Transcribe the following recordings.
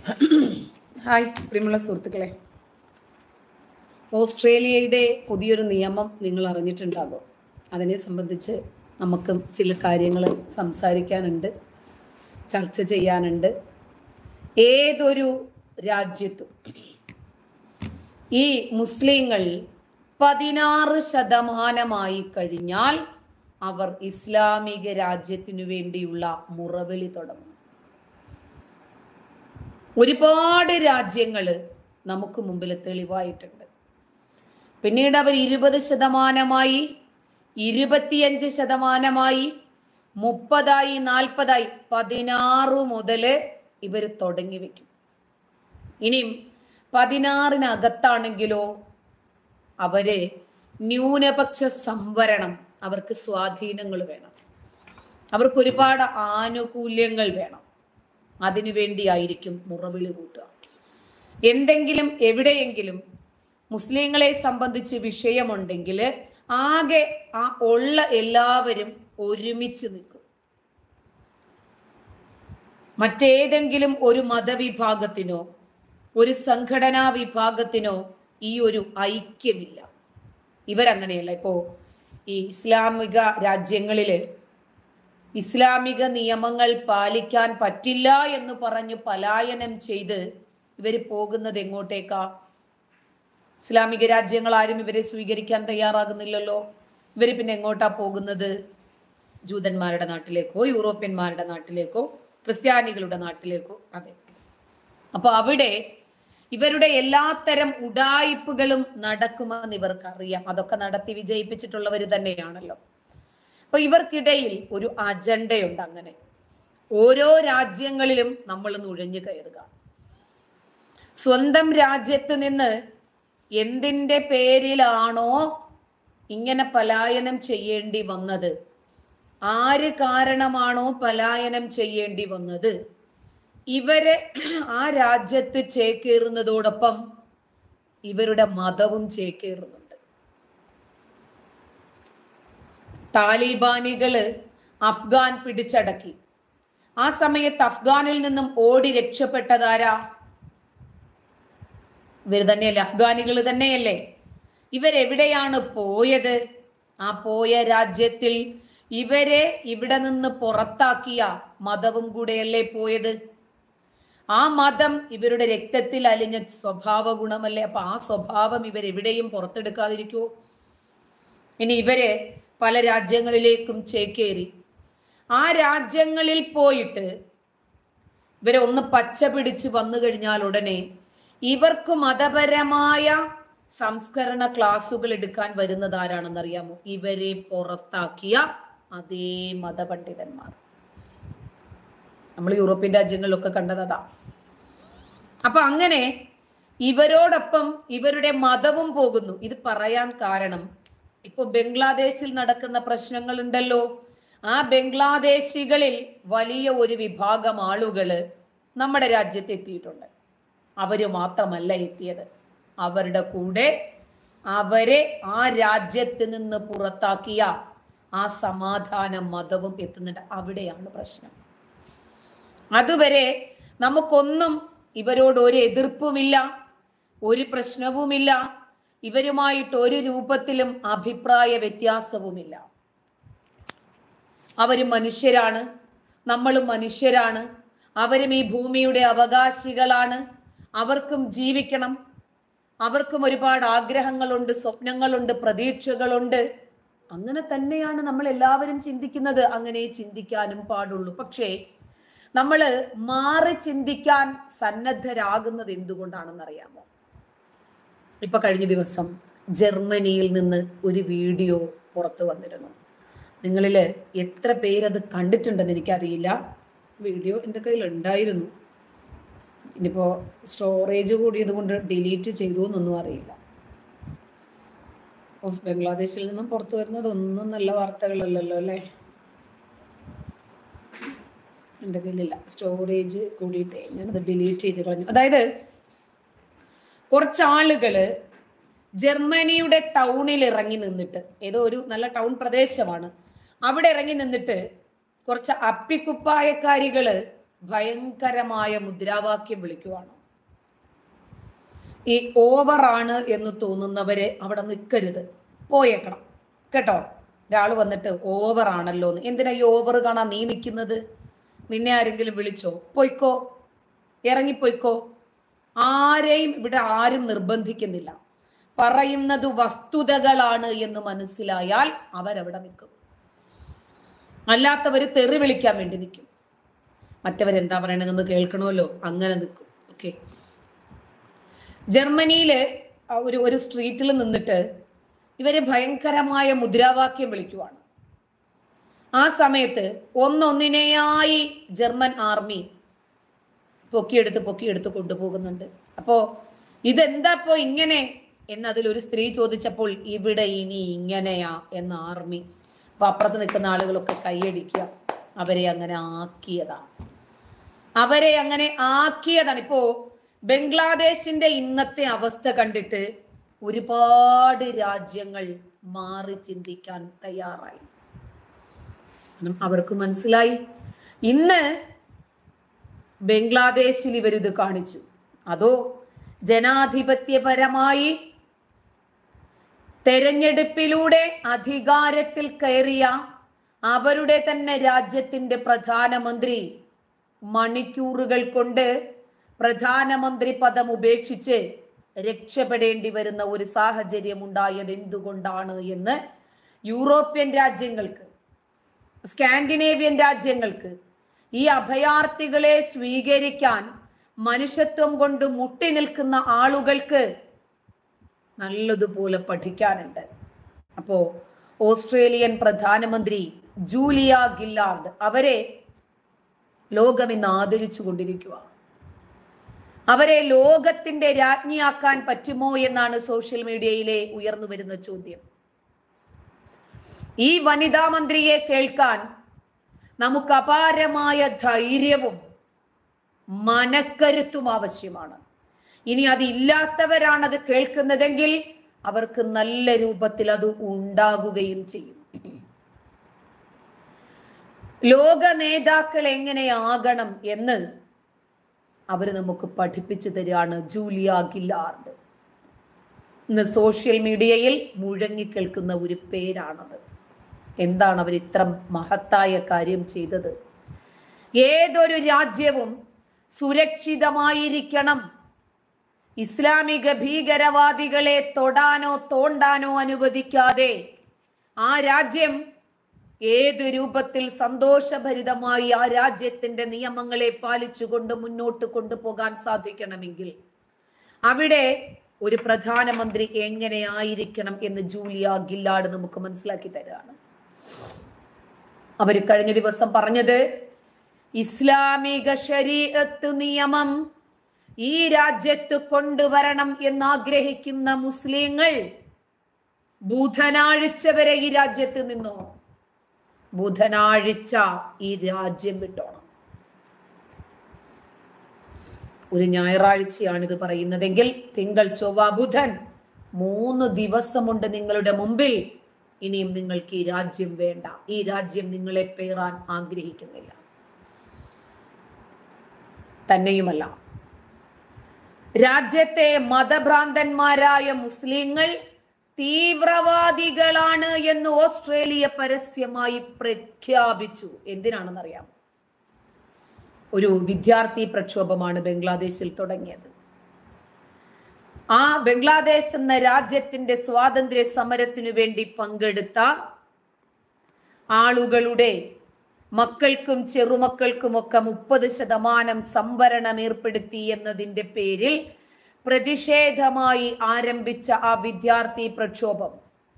Hi പ്രിയമുള്ള സുഹൃത്തുക്കളെ ഓസ്ട്രേലിയയുടെ പുതിയൊരു നിയമം നിങ്ങൾ അറിഞ്ഞിട്ടുണ്ടാകും അതിനെ സംബന്ധിച്ച് നമുക്ക് ചില കാര്യങ്ങൾ സംസാരിക്കാനുണ്ട് ചർച്ച ചെയ്യാനുണ്ട് ഏതൊരു രാജ്യത്തും ഈ മുസ്ലിങ്ങൾ പതിനാറ് ശതമാനമായി കഴിഞ്ഞാൽ അവർ ഇസ്ലാമിക രാജ്യത്തിനു വേണ്ടിയുള്ള മുറവിളി തുടങ്ങും ഒരുപാട് രാജ്യങ്ങൾ നമുക്ക് മുമ്പിൽ തെളിവായിട്ടുണ്ട് പിന്നീട് അവർ ഇരുപത് ശതമാനമായി ഇരുപത്തിയഞ്ച് ശതമാനമായി മുപ്പതായി നാൽപ്പതായി പതിനാറ് മുതൽ ഇവർ തുടങ്ങി വെക്കും ഇനിയും പതിനാറിനകത്താണെങ്കിലോ അവര് ന്യൂനപക്ഷ സംവരണം അവർക്ക് സ്വാധീനങ്ങൾ വേണം അവർക്ക് ഒരുപാട് ആനുകൂല്യങ്ങൾ വേണം അതിനുവേണ്ടിയായിരിക്കും മുറവിളി കൂട്ടുക എന്തെങ്കിലും എവിടെയെങ്കിലും മുസ്ലിങ്ങളെ സംബന്ധിച്ച് വിഷയമുണ്ടെങ്കിൽ ആകെ ആ ഉള്ള എല്ലാവരും ഒരുമിച്ച് നിൽക്കും മറ്റേതെങ്കിലും ഒരു മതവിഭാഗത്തിനോ ഒരു സംഘടനാ വിഭാഗത്തിനോ ഈ ഒരു ഐക്യമില്ല ഇവരങ്ങനെയല്ല ഇപ്പോ ഈ ഇസ്ലാമിക രാജ്യങ്ങളില് ഇസ്ലാമിക നിയമങ്ങൾ പാലിക്കാൻ പറ്റില്ല എന്ന് പറഞ്ഞ് പലായനം ചെയ്ത് ഇവർ പോകുന്നത് എങ്ങോട്ടേക്കാ ഇസ്ലാമിക രാജ്യങ്ങൾ ആരും ഇവരെ സ്വീകരിക്കാൻ തയ്യാറാകുന്നില്ലല്ലോ ഇവർ പിന്നെ എങ്ങോട്ടാ പോകുന്നത് ജൂതന്മാരുടെ നാട്ടിലേക്കോ യൂറോപ്യന്മാരുടെ നാട്ടിലേക്കോ ക്രിസ്ത്യാനികളുടെ നാട്ടിലേക്കോ അതെ അപ്പൊ അവിടെ ഇവരുടെ എല്ലാത്തരം ഉടായിപ്പുകളും നടക്കുമെന്ന് ഇവർക്ക് അറിയാം അതൊക്കെ നടത്തി വിജയിപ്പിച്ചിട്ടുള്ളവർ തന്നെയാണല്ലോ അപ്പൊ ഇവർക്കിടയിൽ ഒരു അജണ്ടയുണ്ട് അങ്ങനെ ഓരോ രാജ്യങ്ങളിലും നമ്മൾ നുഴഞ്ഞു കയറുക സ്വന്തം രാജ്യത്ത് നിന്ന് എന്തിൻ്റെ പേരിലാണോ ഇങ്ങനെ പലായനം ചെയ്യേണ്ടി വന്നത് ആര് കാരണമാണോ പലായനം ചെയ്യേണ്ടി വന്നത് ഇവരെ ആ രാജ്യത്ത് ചേക്കേറുന്നതോടൊപ്പം ഇവരുടെ മതവും ചേക്കേറുന്നുണ്ട് താലിബാനികള് അഫ്ഗാൻ പിടിച്ചടക്കി ആ സമയത്ത് അഫ്ഗാനിൽ നിന്നും ഓടി രക്ഷപ്പെട്ടതാരാ ഇവർ തന്നെയല്ലേ അഫ്ഗാനികൾ തന്നെയല്ലേ ഇവരെവിടെയാണ് പോയത് ആ പോയ രാജ്യത്തിൽ ഇവരെ ഇവിടെ നിന്ന് പുറത്താക്കിയ മതവും കൂടെയല്ലേ പോയത് ആ മതം ഇവരുടെ രക്തത്തിൽ അലിഞ്ഞ സ്വഭാവ ഗുണമല്ലേ അപ്പൊ ആ സ്വഭാവം ഇവരെവിടെയും പുറത്തെടുക്കാതിരിക്കുമോ ഇനി ഇവര് പല രാജ്യങ്ങളിലേക്കും ചേക്കേറി ആ രാജ്യങ്ങളിൽ പോയിട്ട് ഇവരെ ഒന്ന് പച്ച പിടിച്ച് വന്നു കഴിഞ്ഞാൽ ഉടനെ ഇവർക്ക് മതപരമായ സംസ്കരണ ക്ലാസുകൾ എടുക്കാൻ വരുന്നത് ആരാണെന്നറിയാമോ ഇവരെ പുറത്താക്കിയ അതേ മതപണ്ഡിതന്മാർ നമ്മൾ യൂറോപ്യൻ രാജ്യങ്ങളിലൊക്കെ കണ്ടതാ അപ്പൊ അങ്ങനെ ഇവരോടൊപ്പം ഇവരുടെ മതവും പോകുന്നു ഇത് പറയാൻ കാരണം ഇപ്പൊ ബംഗ്ലാദേശിൽ നടക്കുന്ന പ്രശ്നങ്ങൾ ഉണ്ടല്ലോ ആ ബംഗ്ലാദേശികളിൽ വലിയ ഒരു വിഭാഗം ആളുകള് നമ്മുടെ രാജ്യത്ത് എത്തിയിട്ടുണ്ട് അവര് മാത്രമല്ല എത്തിയത് അവരുടെ കൂടെ അവരെ ആ രാജ്യത്ത് നിന്ന് പുറത്താക്കിയ ആ സമാധാന മതവും എത്തുന്നുണ്ട് അവിടെയാണ് പ്രശ്നം അതുവരെ നമുക്കൊന്നും ഇവരോട് ഒരു എതിർപ്പുമില്ല ഒരു പ്രശ്നവുമില്ല ഇവരുമായിട്ട് ഒരു രൂപത്തിലും അഭിപ്രായ വ്യത്യാസവുമില്ല അവരും മനുഷ്യരാണ് നമ്മളും മനുഷ്യരാണ് അവരും ഈ ഭൂമിയുടെ അവകാശികളാണ് അവർക്കും ജീവിക്കണം അവർക്കും ഒരുപാട് ആഗ്രഹങ്ങളുണ്ട് സ്വപ്നങ്ങളുണ്ട് പ്രതീക്ഷകളുണ്ട് അങ്ങനെ തന്നെയാണ് നമ്മൾ എല്ലാവരും ചിന്തിക്കുന്നത് അങ്ങനെ ചിന്തിക്കാനും പാടുള്ളൂ പക്ഷേ നമ്മൾ മാറി ചിന്തിക്കാൻ സന്നദ്ധരാകുന്നത് എന്തുകൊണ്ടാണെന്നറിയാമോ ഇപ്പൊ കഴിഞ്ഞ ദിവസം ജർമ്മനിയിൽ നിന്ന് ഒരു വീഡിയോ പുറത്തു വന്നിരുന്നു നിങ്ങളിൽ എത്ര പേരത് കണ്ടിട്ടുണ്ടെന്ന് എനിക്കറിയില്ല വീഡിയോ എൻ്റെ കയ്യിൽ ഉണ്ടായിരുന്നു ഇനിയിപ്പോൾ സ്റ്റോറേജ് കൂടിയത് കൊണ്ട് ഡിലീറ്റ് ചെയ്തു എന്നൊന്നും അറിയില്ല ഓ ബംഗ്ലാദേശിൽ നിന്നും പുറത്തു വരുന്നത് ഒന്നും നല്ല വാർത്തകളല്ലല്ലോ അല്ലേ എൻ്റെ കയ്യിലില്ല സ്റ്റോറേജ് കൂടിയിട്ടേ ഞാനത് ഡിലീറ്റ് ചെയ്ത് കളഞ്ഞു അതായത് കുറച്ചാളുകള് ജർമ്മനിയുടെ ടൗണിൽ ഇറങ്ങി നിന്നിട്ട് ഏതോ ഒരു നല്ല ടൗൺ പ്രദേശമാണ് അവിടെ ഇറങ്ങി നിന്നിട്ട് കുറച്ച് അപ്പിക്കുപ്പായക്കാരികള് ഭയങ്കരമായ മുദ്രാവാക്യം വിളിക്കുവാണ് ഈ ഓവറാണ് എന്ന് തോന്നുന്നവരെ അവിടെ നിൽക്കരുത് പോയേക്കണം കേട്ടോ ഒരാൾ വന്നിട്ട് ഓവർ ആണല്ലോ എന്ന് എന്തിനാ ഈ ഓവർ കാണാൻ നീ നിൽക്കുന്നത് നിന്നെ ആരെങ്കിലും വിളിച്ചോ പൊയ്ക്കോ ഇറങ്ങിപ്പോയിക്കോ ആരെയും ഇവിടെ ആരും നിർബന്ധിക്കുന്നില്ല പറയുന്നത് വസ്തുതകളാണ് എന്ന് മനസ്സിലായാൽ അവരവിടെ നിൽക്കും അല്ലാത്തവർ തെറി വിളിക്കാൻ വേണ്ടി നിൽക്കും മറ്റവരെന്താ പറയണതെന്ന് കേൾക്കണമല്ലോ അങ്ങനെ നിൽക്കും ഓക്കെ ജർമ്മനിയില് ആ ഒരു ഒരു സ്ട്രീറ്റിൽ നിന്നിട്ട് ഇവര് ഭയങ്കരമായ മുദ്രാവാക്യം വിളിക്കുവാണ് ആ സമയത്ത് ഒന്നൊന്നിനെയായി ജർമ്മൻ ആർമി പൊക്കിയെടുത്ത് പൊക്കിയെടുത്ത് കൊണ്ടുപോകുന്നുണ്ട് അപ്പോ ഇതെന്താ ഇപ്പോ ഇങ്ങനെ എന്നതിൽ ഒരു സ്ത്രീ ചോദിച്ചപ്പോൾ ഇവിടെ ഇനി ഇങ്ങനെയാ എന്ന ആർമി അപ്പൊ അപ്പുറത്ത് നിൽക്കുന്ന ആളുകളൊക്കെ കൈയടിക്കുക അവരെ അങ്ങനെ ആക്കിയതാ അവരെ അങ്ങനെ ആക്കിയതാണ് ഇപ്പോ ബംഗ്ലാദേശിന്റെ ഇന്നത്തെ അവസ്ഥ കണ്ടിട്ട് ഒരുപാട് രാജ്യങ്ങൾ മാറി ചിന്തിക്കാൻ തയ്യാറായി കാരണം അവർക്ക് മനസ്സിലായി ഇന്ന് ബംഗ്ലാദേശിൽ ഇവരിത് കാണിച്ചു അതോ ജനാധിപത്യപരമായി തെരഞ്ഞെടുപ്പിലൂടെ അധികാരത്തിൽ കയറിയ അവരുടെ തന്നെ രാജ്യത്തിന്റെ പ്രധാനമന്ത്രി മണിക്കൂറുകൾ കൊണ്ട് പ്രധാനമന്ത്രി പദം ഉപേക്ഷിച്ച് രക്ഷപ്പെടേണ്ടി വരുന്ന ഒരു സാഹചര്യം ഉണ്ടായത് എന്തുകൊണ്ടാണ് എന്ന് യൂറോപ്യൻ രാജ്യങ്ങൾക്ക് സ്കാൻഡിനേവിയൻ രാജ്യങ്ങൾക്ക് ഈ അഭയാർത്ഥികളെ സ്വീകരിക്കാൻ മനുഷ്യത്വം കൊണ്ട് മുട്ടി നിൽക്കുന്ന ആളുകൾക്ക് നല്ലതുപോലെ പഠിക്കാനുണ്ട് അപ്പോ ഓസ്ട്രേലിയൻ പ്രധാനമന്ത്രി ജൂലിയ ഗില്ലാർഡ് അവരെ ലോകം ഇന്ന് ആദരിച്ചു കൊണ്ടിരിക്കുക അവരെ ലോകത്തിന്റെ രാജ്ഞിയാക്കാൻ പറ്റുമോ എന്നാണ് സോഷ്യൽ മീഡിയയിലെ ഉയർന്നു വരുന്ന ചോദ്യം ഈ വനിതാ മന്ത്രിയെ കേൾക്കാൻ നമുക്ക് അപാരമായ ധൈര്യവും മനക്കരുത്തും ആവശ്യമാണ് ഇനി അതില്ലാത്തവരാണ് അത് കേൾക്കുന്നതെങ്കിൽ അവർക്ക് നല്ല രൂപത്തിൽ അത് ഉണ്ടാകുകയും ചെയ്യും ലോക നേതാക്കൾ എങ്ങനെയാകണം എന്ന് അവർ നമുക്ക് പഠിപ്പിച്ചു തരികയാണ് ജൂലിയ ഗില്ലാർഡ് ഇന്ന് സോഷ്യൽ മീഡിയയിൽ മുഴങ്ങിക്കേൾക്കുന്ന ഒരു പേരാണത് എന്താണ് അവർ ഇത്ര മഹത്തായ കാര്യം ചെയ്തത് ഏതൊരു രാജ്യവും സുരക്ഷിതമായിരിക്കണം ഇസ്ലാമിക ഭീകരവാദികളെ തൊടാനോ തോണ്ടാനോ അനുവദിക്കാതെ ആ രാജ്യം ഏത് രൂപത്തിൽ സന്തോഷഭരിതമായി ആ രാജ്യത്തിന്റെ നിയമങ്ങളെ പാലിച്ചുകൊണ്ട് മുന്നോട്ട് കൊണ്ടുപോകാൻ സാധിക്കണമെങ്കിൽ അവിടെ ഒരു പ്രധാനമന്ത്രി എങ്ങനെ ആയിരിക്കണം എന്ന് ജൂലിയ ഗില്ലാഡ് നമുക്ക് മനസ്സിലാക്കി തരാണ് അവർ കഴിഞ്ഞ ദിവസം പറഞ്ഞത് ഇസ്ലാമിക ശരീഅത്ത് നിയമം ഈ രാജ്യത്ത് കൊണ്ടുവരണം എന്നാഗ്രഹിക്കുന്ന മുസ്ലിങ്ങൾ ബുധനാഴ്ച വരെ ഈ രാജ്യത്ത് നിന്നോ ബുധനാഴ്ച ഈ രാജ്യം വിട്ടോണം ഒരു ഞായറാഴ്ചയാണ് ഇത് പറയുന്നതെങ്കിൽ തിങ്കൾ ചൊവ്വ ബുധൻ മൂന്ന് ദിവസമുണ്ട് നിങ്ങളുടെ മുമ്പിൽ ഇനിയും നിങ്ങൾക്ക് ഈ രാജ്യം വേണ്ട ഈ രാജ്യം നിങ്ങളെ പേറാൻ ആഗ്രഹിക്കുന്നില്ല തന്നെയുമല്ല രാജ്യത്തെ മതഭ്രാന്തന്മാരായ മുസ്ലിങ്ങൾ തീവ്രവാദികളാണ് എന്ന് ഓസ്ട്രേലിയ പരസ്യമായി പ്രഖ്യാപിച്ചു എന്തിനാണെന്നറിയാം ഒരു വിദ്യാർത്ഥി പ്രക്ഷോഭമാണ് ബംഗ്ലാദേശിൽ തുടങ്ങിയത് ആ ബംഗ്ലാദേശ് എന്ന രാജ്യത്തിന്റെ സ്വാതന്ത്ര്യ സമരത്തിനു വേണ്ടി പങ്കെടുത്ത ആളുകളുടെ മക്കൾക്കും ചെറുമക്കൾക്കുമൊക്കെ മുപ്പത് ശതമാനം സംവരണം ഏർപ്പെടുത്തി എന്നതിന്റെ പേരിൽ പ്രതിഷേധമായി ആരംഭിച്ച ആ വിദ്യാർത്ഥി പ്രക്ഷോഭം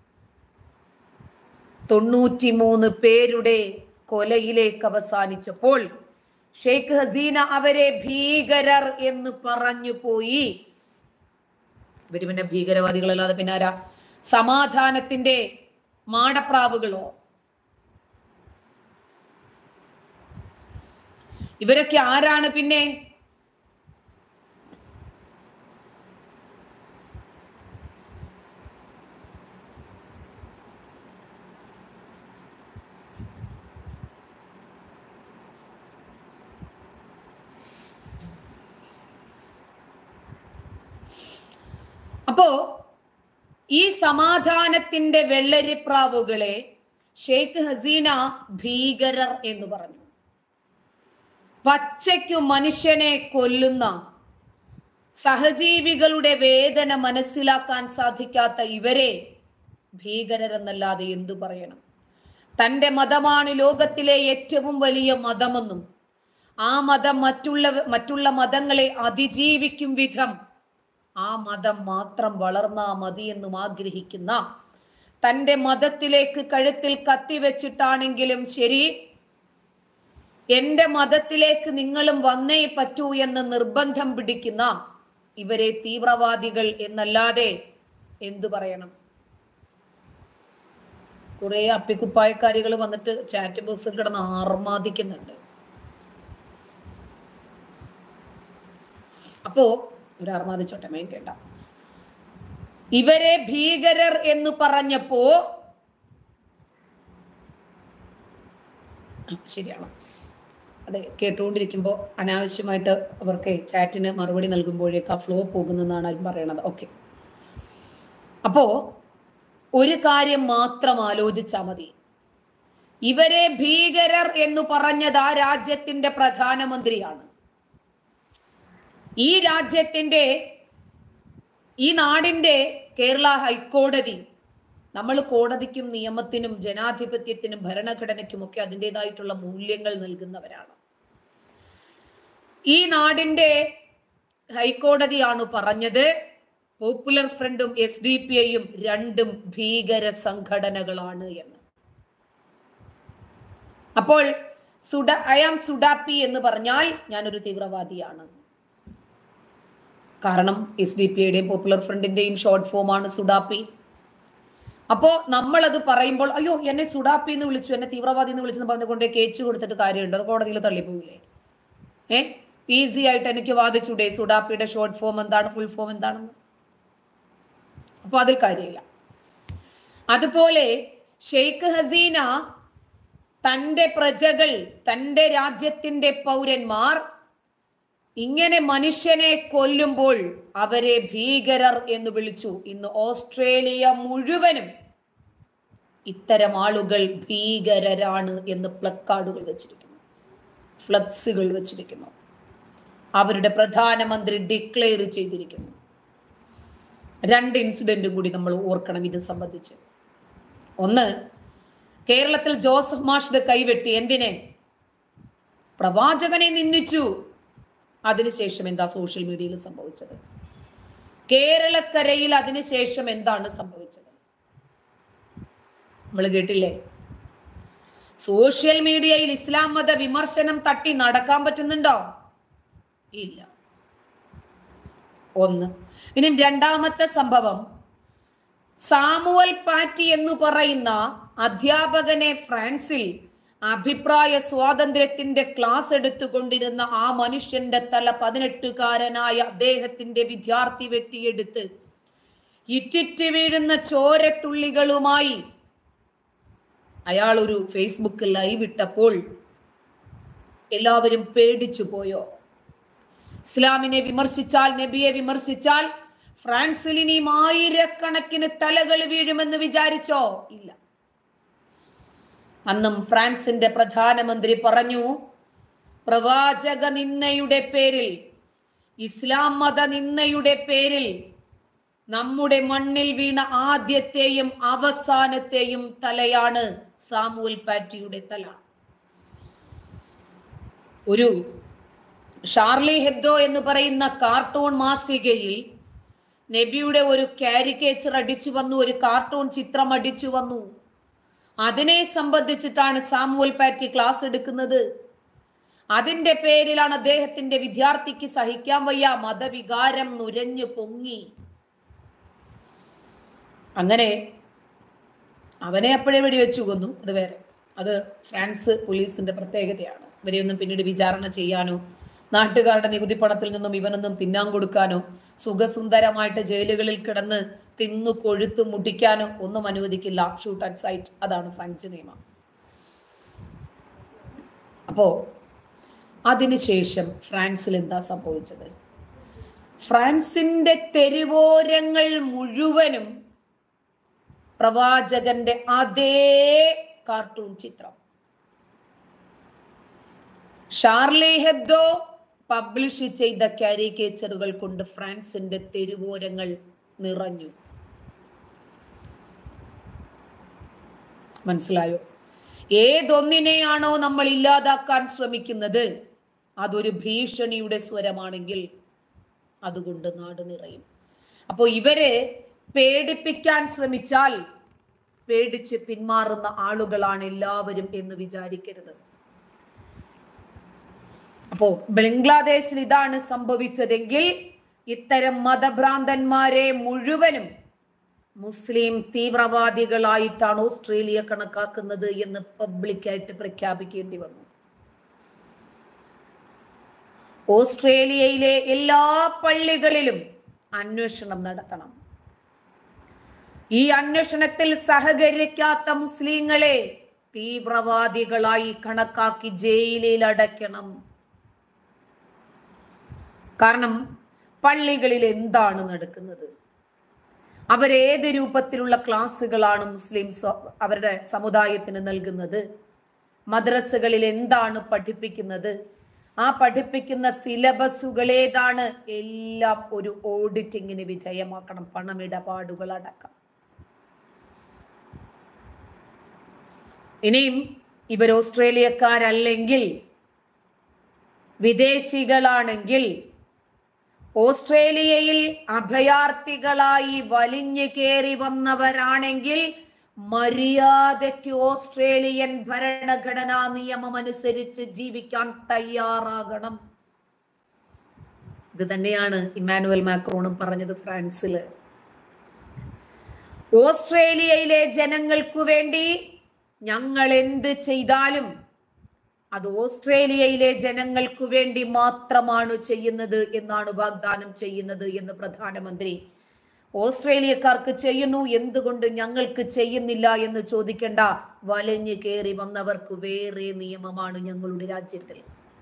തൊണ്ണൂറ്റിമൂന്ന് പേരുടെ കൊലയിലേക്ക് അവസാനിച്ചപ്പോൾ ഷെയ്ഖ് ഹസീന അവരെ ഭീകരർ എന്ന് പറഞ്ഞു പോയി ഇവര് പിന്നെ ഭീകരവാദികളല്ലാതെ പിന്നെ ആരാ സമാധാനത്തിന്റെ മാടപ്രാവുകളോ ഇവരൊക്കെ ആരാണ് പിന്നെ അപ്പോ ഈ സമാധാനത്തിന്റെ വെള്ളരിപ്രാവുകളെ ഷെയ്ഖ് ഹസീന ഭീകരർ എന്ന് പറഞ്ഞു പച്ചയ്ക്കു മനുഷ്യനെ കൊല്ലുന്ന സഹജീവികളുടെ വേദന മനസ്സിലാക്കാൻ സാധിക്കാത്ത ഇവരെ ഭീകരരെന്നല്ലാതെ എന്തു പറയണം തന്റെ മതമാണ് ലോകത്തിലെ ഏറ്റവും വലിയ മതമെന്നും ആ മതം മറ്റുള്ള മറ്റുള്ള മതങ്ങളെ അതിജീവിക്കും വിധം ആ മതം മാത്രം വളർന്നാ മതി എന്നും ആഗ്രഹിക്കുന്ന തന്റെ മതത്തിലേക്ക് കഴുത്തിൽ കത്തിവെച്ചിട്ടാണെങ്കിലും ശരി എന്റെ മതത്തിലേക്ക് നിങ്ങളും വന്നേ പറ്റൂ എന്ന് നിർബന്ധം പിടിക്കുന്ന ഇവരെ തീവ്രവാദികൾ എന്നല്ലാതെ എന്തു പറയണം കുറെ അപ്പിക്കുപ്പായക്കാരികൾ വന്നിട്ട് ചാറ്റ് ബോക്സിൽ കിടന്ന് ആർമാദിക്കുന്നുണ്ട് അപ്പോ ഒരു ആർമാദിച്ചോട്ടെ മൈൻ കേട്ട ഇവരെ ഭീകരർ എന്ന് പറഞ്ഞപ്പോ ആ, ശരിയാണ് അതെ കേട്ടുകൊണ്ടിരിക്കുമ്പോൾ അനാവശ്യമായിട്ട് അവർക്ക് ചാറ്റിന് മറുപടി നൽകുമ്പോഴേക്ക് ആ ഫ്ലോ പോകുന്നെന്നാണ് അവരും പറയണത് ഓക്കെ അപ്പോ ഒരു കാര്യം മാത്രം ആലോചിച്ചാൽ മതി ഇവരെ ഭീകരർ എന്ന് പറഞ്ഞത് ആ രാജ്യത്തിന്റെ പ്രധാനമന്ത്രിയാണ് ഈ രാജ്യത്തിന്റെ ഈ നാടിന്റെ കേരള ഹൈക്കോടതി നമ്മൾ കോടതിക്കും നിയമത്തിനും ജനാധിപത്യത്തിനും ഭരണഘടനയ്ക്കും ഒക്കെ അതിൻ്റെതായിട്ടുള്ള മൂല്യങ്ങൾ നൽകുന്നവരാണ് ഈ നാടിന്റെ ഹൈക്കോടതിയാണ് പറഞ്ഞത് പോപ്പുലർ ഫ്രണ്ടും എസ് ഡി പി ഐയും രണ്ടും ഭീകര സംഘടനകളാണ് എന്ന് അപ്പോൾ സുഡ ഐ ആം സുഡാപ്പി എന്ന് പറഞ്ഞാൽ ഞാനൊരു തീവ്രവാദിയാണ് കാരണം എസ് ഡി പി ഐയുടെയും പോപ്പുലർ ഫ്രണ്ടിന്റെയും ഷോർട്ട് ഫോമാണ് സുഡാപ്പി അപ്പോ നമ്മളത് പറയുമ്പോൾ അയ്യോ എന്നെ സുഡാപ്പി എന്ന് വിളിച്ചു എന്നെ തീവ്രവാദി എന്ന് വിളിച്ചെന്ന് പറഞ്ഞുകൊണ്ട് കേച്ചു കൊടുത്തിട്ട് കാര്യമുണ്ട് അത് കോടതിയിൽ തള്ളിപ്പോവില്ലേ ഏ ഈസി ആയിട്ട് എനിക്ക് വാദിച്ചൂടെ സുഡാപ്പിയുടെ ഷോർട്ട് ഫോം എന്താണ് ഫുൾ ഫോം എന്താണെന്ന് അപ്പൊ അതിൽ കാര്യമില്ല അതുപോലെ ഷെയ്ഖ് ഹസീന തന്റെ പ്രജകൾ തന്റെ രാജ്യത്തിന്റെ പൗരന്മാർ ഇങ്ങനെ മനുഷ്യനെ കൊല്ലുമ്പോൾ അവരെ ഭീകരർ എന്ന് വിളിച്ചു ഇന്ന് ഓസ്ട്രേലിയ മുഴുവനും ഇത്തരം ആളുകൾ ഭീകരരാണ് എന്ന് പ്ലക്കാർഡുകൾ വെച്ചിരിക്കുന്നു ഫ്ലക്സുകൾ വെച്ചിരിക്കുന്നു അവരുടെ പ്രധാനമന്ത്രി ഡിക്ലെയർ ചെയ്തിരിക്കുന്നു രണ്ട് ഇൻസിഡന്റും കൂടി നമ്മൾ ഓർക്കണം ഇത് സംബന്ധിച്ച് ഒന്ന് കേരളത്തിൽ ജോസഫ് മാഷ്ഡ് കൈവെട്ടി എന്തിനെ പ്രവാചകനെ നിന്ദിച്ചു അതിനുശേഷം എന്താ സോഷ്യൽ മീഡിയയിൽ സംഭവിച്ചത് കേരളക്കരയിൽ അതിനുശേഷം എന്താണ് സംഭവിച്ചത് നമ്മൾ കേട്ടില്ലേ സോഷ്യൽ മീഡിയയിൽ ഇസ്ലാം മത വിമർശനം തട്ടി നടക്കാൻ പറ്റുന്നുണ്ടോ ഇല്ല ഒന്ന് ഇനി രണ്ടാമത്തെ സംഭവം സാമുവൽ പാറ്റി എന്ന് പറയുന്ന അധ്യാപകനെ ഫ്രാൻസിൽ അഭിപ്രായ സ്വാതന്ത്ര്യത്തിന്റെ ക്ലാസ് എടുത്തുകൊണ്ടിരുന്ന ആ മനുഷ്യന്റെ തല പതിനെട്ടുകാരനായ അദ്ദേഹത്തിന്റെ വിദ്യാർത്ഥി വെട്ടിയെടുത്ത് ഇറ്റിറ്റ് വീഴുന്ന ചോരത്തുള്ളികളുമായി അയാൾ ഒരു ഫേസ്ബുക്ക് ലൈവ് ഇട്ടപ്പോൾ എല്ലാവരും പേടിച്ചു പോയോ ഇസ്ലാമിനെ വിമർശിച്ചാൽ നബിയെ വിമർശിച്ചാൽ ഫ്രാൻസിൽ ഇനിയും ആയിരക്കണക്കിന് തലകൾ വീഴുമെന്ന് വിചാരിച്ചോ ഇല്ല അന്നും ഫ്രാൻസിന്റെ പ്രധാനമന്ത്രി പറഞ്ഞു പ്രവാചക നിന്നയുടെ പേരിൽ ഇസ്ലാം മത നിന്നയുടെ പേരിൽ നമ്മുടെ മണ്ണിൽ വീണ ആദ്യത്തെയും അവസാനത്തെയും തലയാണ് സാമുവൽ പാറ്റിയുടെ തല ഒരു ഷാർലി ഹെബ്ദോ എന്ന് പറയുന്ന കാർട്ടൂൺ മാസികയിൽ നബിയുടെ ഒരു കാരിക്കേച്ചർ അടിച്ചു വന്നു ഒരു കാർട്ടൂൺ ചിത്രം അടിച്ചു വന്നു അതിനെ സംബന്ധിച്ചിട്ടാണ് സാമുവൽ പാറ്റി ക്ലാസ് എടുക്കുന്നത് അതിന്റെ പേരിലാണ് അദ്ദേഹത്തിന്റെ വിദ്യാർത്ഥിക്ക് സഹിക്കാൻ വയ്യ മതവികാരം നുരഞ്ഞു പൊങ്ങി അങ്ങനെ അവനെ അപ്പോഴേ വെടിവെച്ചു കൊന്നു അത് വേറെ അത് ഫ്രാൻസ് പോലീസിന്റെ പ്രത്യേകതയാണ് ഇവരെയൊന്നും പിന്നീട് വിചാരണ ചെയ്യാനോ നാട്ടുകാരുടെ നികുതി പണത്തിൽ നിന്നും ഇവനൊന്നും തിന്നാൻ കൊടുക്കാനോ സുഖസുന്ദരമായിട്ട് ജയിലുകളിൽ കിടന്ന് തിന്നു കൊഴുത്ത് മുടിക്കാനോ ഒന്നും അനുവദിക്കില്ല ഷൂട്ട് അറ്റ് സൈറ്റ് അതാണ് ഫ്രഞ്ച് നിയമം അപ്പോ അതിനുശേഷം ഫ്രാൻസിൽ എന്താ സംഭവിച്ചത് ഫ്രാൻസിന്റെ തെരുവോരങ്ങൾ മുഴുവനും പ്രവാചകന്റെ അതേ കാർട്ടൂൺ ചിത്രം ഷാർലി ഹെബ്ദോ പബ്ലിഷ് ചെയ്ത കാരിക്കേച്ചറുകൾ കൊണ്ട് ഫ്രാൻസിന്റെ തെരുവോരങ്ങൾ നിറഞ്ഞു മനസ്സിലായോ ഏതൊന്നിനെയാണോ നമ്മൾ ഇല്ലാതാക്കാൻ ശ്രമിക്കുന്നത് അതൊരു ഭീഷണിയുടെ സ്വരമാണെങ്കിൽ അതുകൊണ്ട് നാട് നിറയും അപ്പോൾ ഇവര് പേടിപ്പിക്കാൻ ശ്രമിച്ചാൽ പേടിച്ച് പിന്മാറുന്ന ആളുകളാണ് എല്ലാവരും എന്ന് വിചാരിക്കരുത് അപ്പോ ബംഗ്ലാദേശിൽ ഇതാണ് സംഭവിച്ചതെങ്കിൽ ഇത്തരം മതഭ്രാന്തന്മാരെ മുഴുവനും മുസ്ലിം തീവ്രവാദികളായിട്ടാണ് ഓസ്ട്രേലിയ കണക്കാക്കുന്നത് എന്ന് പബ്ലിക്കായിട്ട് പ്രഖ്യാപിക്കേണ്ടി വന്നു ഓസ്ട്രേലിയയിലെ എല്ലാ പള്ളികളിലും അന്വേഷണം നടത്തണം ഈ അന്വേഷണത്തിൽ സഹകരിക്കാത്ത മുസ്ലിങ്ങളെ തീവ്രവാദികളായി കണക്കാക്കി ജയിലിൽ അടയ്ക്കണം കാരണം പള്ളികളിൽ എന്താണ് നടക്കുന്നത് അവരേത് രൂപത്തിലുള്ള ക്ലാസ്സുകളാണ് മുസ്ലിം സ- അവരുടെ സമുദായത്തിന് നൽകുന്നത് മദ്രസകളിൽ എന്താണ് പഠിപ്പിക്കുന്നത് ആ പഠിപ്പിക്കുന്ന സിലബസുകൾ ഏതാണ് എല്ലാം ഒരു ഓഡിറ്റിങ്ങിന് വിധേയമാക്കണം പണമിടപാടുകൾ അടക്കം ഇനിയും ഇവർ ഓസ്ട്രേലിയക്കാരല്ലെങ്കിൽ വിദേശികളാണെങ്കിൽ ഓസ്ട്രേലിയയിൽ അഭയാർത്ഥികളായി വലിഞ്ഞു കയറി വന്നവരാണെങ്കിൽ മര്യാദയ്ക്ക് ഓസ്ട്രേലിയൻ ഭരണഘടനാ നിയമം അനുസരിച്ച് ജീവിക്കാൻ തയ്യാറാകണം ഇത് തന്നെയാണ് ഇമ്മാനുവൽ മാക്രോണും പറഞ്ഞത് ഫ്രാൻസില് ഓസ്ട്രേലിയയിലെ ജനങ്ങൾക്കു വേണ്ടി ഞങ്ങൾ എന്ത് ചെയ്താലും അത് ഓസ്ട്രേലിയയിലെ ജനങ്ങൾക്കു വേണ്ടി മാത്രമാണ് ചെയ്യുന്നത് എന്നാണ് വാഗ്ദാനം ചെയ്യുന്നത് എന്ന് പ്രധാനമന്ത്രി ഓസ്ട്രേലിയക്കാർക്ക് ചെയ്യുന്നു എന്തുകൊണ്ട് ഞങ്ങൾക്ക് ചെയ്യുന്നില്ല എന്ന് ചോദിക്കേണ്ട വലഞ്ഞു കയറി വന്നവർക്ക് വേറെ നിയമമാണ് ഞങ്ങളുടെ രാജ്യത്തിൽ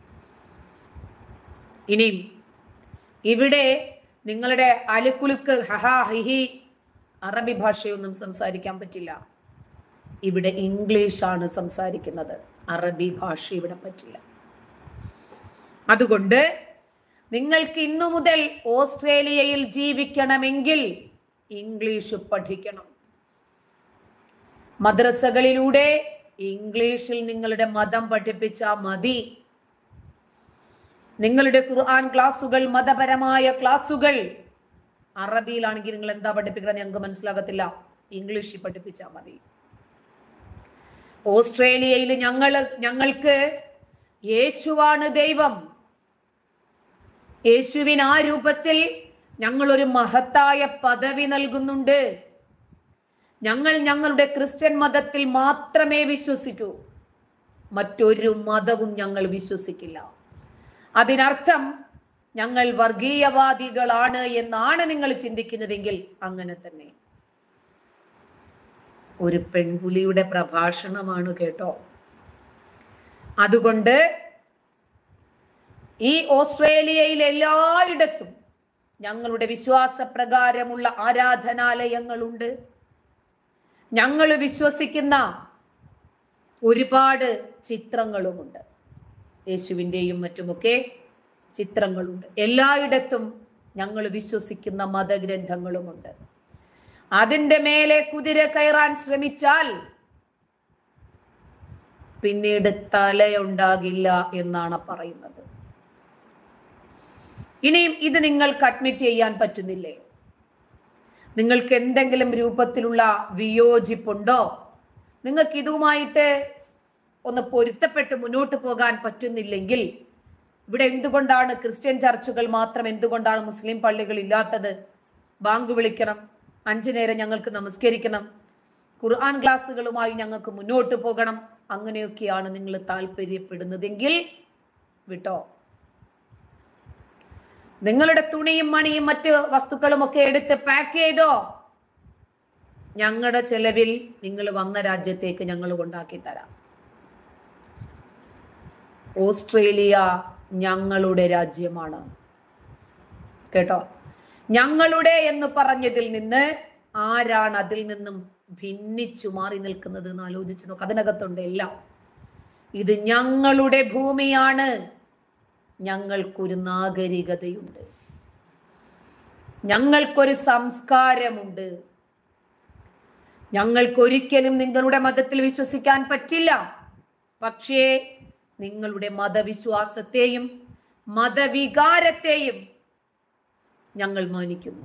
ഇനിയും ഇവിടെ നിങ്ങളുടെ അലുക്കുലുക്ക് ഹഹാ ഹിഹി അറബി ഭാഷയൊന്നും സംസാരിക്കാൻ പറ്റില്ല ഇവിടെ ഇംഗ്ലീഷാണ് സംസാരിക്കുന്നത് അറബി ഭാഷ ഇവിടെ പറ്റില്ല അതുകൊണ്ട് നിങ്ങൾക്ക് ഇന്നു മുതൽ ഓസ്ട്രേലിയയിൽ ജീവിക്കണമെങ്കിൽ ഇംഗ്ലീഷ് പഠിക്കണം മദ്രസകളിലൂടെ ഇംഗ്ലീഷിൽ നിങ്ങളുടെ മതം പഠിപ്പിച്ചാൽ മതി നിങ്ങളുടെ ഖുർആൻ ക്ലാസുകൾ മതപരമായ ക്ലാസുകൾ അറബിയിലാണെങ്കിൽ നിങ്ങൾ എന്താ പഠിപ്പിക്കണം ഞങ്ങൾക്ക് മനസ്സിലാകത്തില്ല ഇംഗ്ലീഷിൽ പഠിപ്പിച്ചാൽ മതി ഓസ്ട്രേലിയയിൽ ഞങ്ങൾ ഞങ്ങൾക്ക് യേശുവാണ് ദൈവം യേശുവിന് ആ രൂപത്തിൽ ഞങ്ങൾ ഒരു മഹത്തായ പദവി നൽകുന്നുണ്ട് ഞങ്ങൾ ഞങ്ങളുടെ ക്രിസ്ത്യൻ മതത്തിൽ മാത്രമേ വിശ്വസിക്കൂ മറ്റൊരു മതവും ഞങ്ങൾ വിശ്വസിക്കില്ല അതിനർത്ഥം ഞങ്ങൾ വർഗീയവാദികളാണ് എന്നാണ് നിങ്ങൾ ചിന്തിക്കുന്നതെങ്കിൽ അങ്ങനെ തന്നെ ഒരു പെൺപുലിയുടെ പ്രഭാഷണമാണ് കേട്ടോ അതുകൊണ്ട് ഈ ഓസ്ട്രേലിയയിൽ എല്ലായിടത്തും ഞങ്ങളുടെ വിശ്വാസപ്രകാരമുള്ള ആരാധനാലയങ്ങളുണ്ട് ഞങ്ങൾ വിശ്വസിക്കുന്ന ഒരുപാട് ചിത്രങ്ങളുമുണ്ട് യേശുവിൻ്റെയും മറ്റുമൊക്കെ ചിത്രങ്ങളുണ്ട് എല്ലായിടത്തും ഞങ്ങൾ വിശ്വസിക്കുന്ന മതഗ്രന്ഥങ്ങളുമുണ്ട് അതിന്റെ മേലെ കുതിര കയറാൻ ശ്രമിച്ചാൽ പിന്നീട് തലയുണ്ടാകില്ല എന്നാണ് പറയുന്നത് ഇനിയും ഇത് നിങ്ങൾക്ക് അഡ്മിറ്റ് ചെയ്യാൻ പറ്റുന്നില്ലേ നിങ്ങൾക്ക് എന്തെങ്കിലും രൂപത്തിലുള്ള വിയോജിപ്പുണ്ടോ നിങ്ങൾക്ക് ഇതുമായിട്ട് ഒന്ന് പൊരുത്തപ്പെട്ട് മുന്നോട്ട് പോകാൻ പറ്റുന്നില്ലെങ്കിൽ ഇവിടെ എന്തുകൊണ്ടാണ് ക്രിസ്ത്യൻ ചർച്ചുകൾ മാത്രം എന്തുകൊണ്ടാണ് മുസ്ലിം പള്ളികൾ ഇല്ലാത്തത് ബാങ്ക് വിളിക്കണം അഞ്ചു നേരം ഞങ്ങൾക്ക് നമസ്കരിക്കണം ഖുർആൻ ക്ലാസ്സുകളുമായി ഞങ്ങൾക്ക് മുന്നോട്ട് പോകണം അങ്ങനെയൊക്കെയാണ് നിങ്ങൾ താല്പര്യപ്പെടുന്നതെങ്കിൽ വിട്ടോ നിങ്ങളുടെ തുണിയും മണിയും മറ്റ് വസ്തുക്കളും ഒക്കെ എടുത്ത് പാക്ക് ചെയ്തോ ഞങ്ങളുടെ ചെലവിൽ നിങ്ങൾ വന്ന രാജ്യത്തേക്ക് ഞങ്ങൾ കൊണ്ടാക്കി തരാം ഓസ്ട്രേലിയ ഞങ്ങളുടെ രാജ്യമാണ് കേട്ടോ ഞങ്ങളുടെ എന്ന് പറഞ്ഞതിൽ നിന്ന് ആരാണ് അതിൽ നിന്നും ഭിന്നിച്ചു മാറി നിൽക്കുന്നത് എന്ന് ആലോചിച്ച് നോക്ക് അതിനകത്തുണ്ട് എല്ലാം ഇത് ഞങ്ങളുടെ ഭൂമിയാണ് ഞങ്ങൾക്കൊരു നാഗരികതയുണ്ട് ഞങ്ങൾക്കൊരു സംസ്കാരമുണ്ട് ഞങ്ങൾക്കൊരിക്കലും നിങ്ങളുടെ മതത്തിൽ വിശ്വസിക്കാൻ പറ്റില്ല പക്ഷേ നിങ്ങളുടെ മതവിശ്വാസത്തെയും മതവികാരത്തെയും ഞങ്ങൾ മാനിക്കുന്നു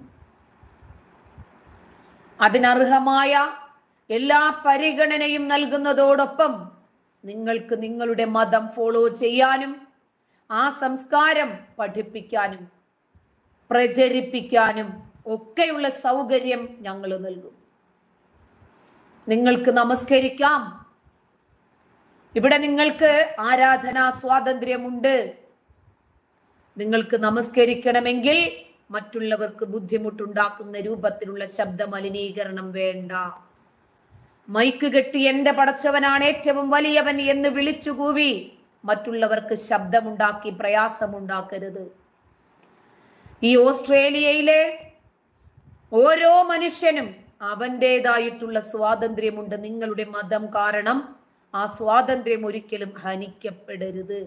അതിനർഹമായ എല്ലാ പരിഗണനയും നൽകുന്നതോടൊപ്പം നിങ്ങൾക്ക് നിങ്ങളുടെ മതം ഫോളോ ചെയ്യാനും ആ സംസ്കാരം പഠിപ്പിക്കാനും പ്രചരിപ്പിക്കാനും ഒക്കെയുള്ള സൗകര്യം ഞങ്ങൾ നൽകും നിങ്ങൾക്ക് നമസ്കരിക്കാം ഇവിടെ നിങ്ങൾക്ക് ആരാധനാ സ്വാതന്ത്ര്യമുണ്ട് നിങ്ങൾക്ക് നമസ്കരിക്കണമെങ്കിൽ മറ്റുള്ളവർക്ക് ബുദ്ധിമുട്ടുണ്ടാക്കുന്ന രൂപത്തിലുള്ള ശബ്ദ മലിനീകരണം വേണ്ട മൈക്ക് കെട്ടി എന്റെ പടച്ചവനാണ് ഏറ്റവും വലിയവൻ എന്ന് വിളിച്ചു കൂവി മറ്റുള്ളവർക്ക് ശബ്ദമുണ്ടാക്കി പ്രയാസമുണ്ടാക്കരുത് ഈ ഓസ്ട്രേലിയയിലെ ഓരോ മനുഷ്യനും അവൻ്റെതായിട്ടുള്ള സ്വാതന്ത്ര്യമുണ്ട് നിങ്ങളുടെ മതം കാരണം ആ സ്വാതന്ത്ര്യം ഒരിക്കലും ഹനിക്കപ്പെടരുത്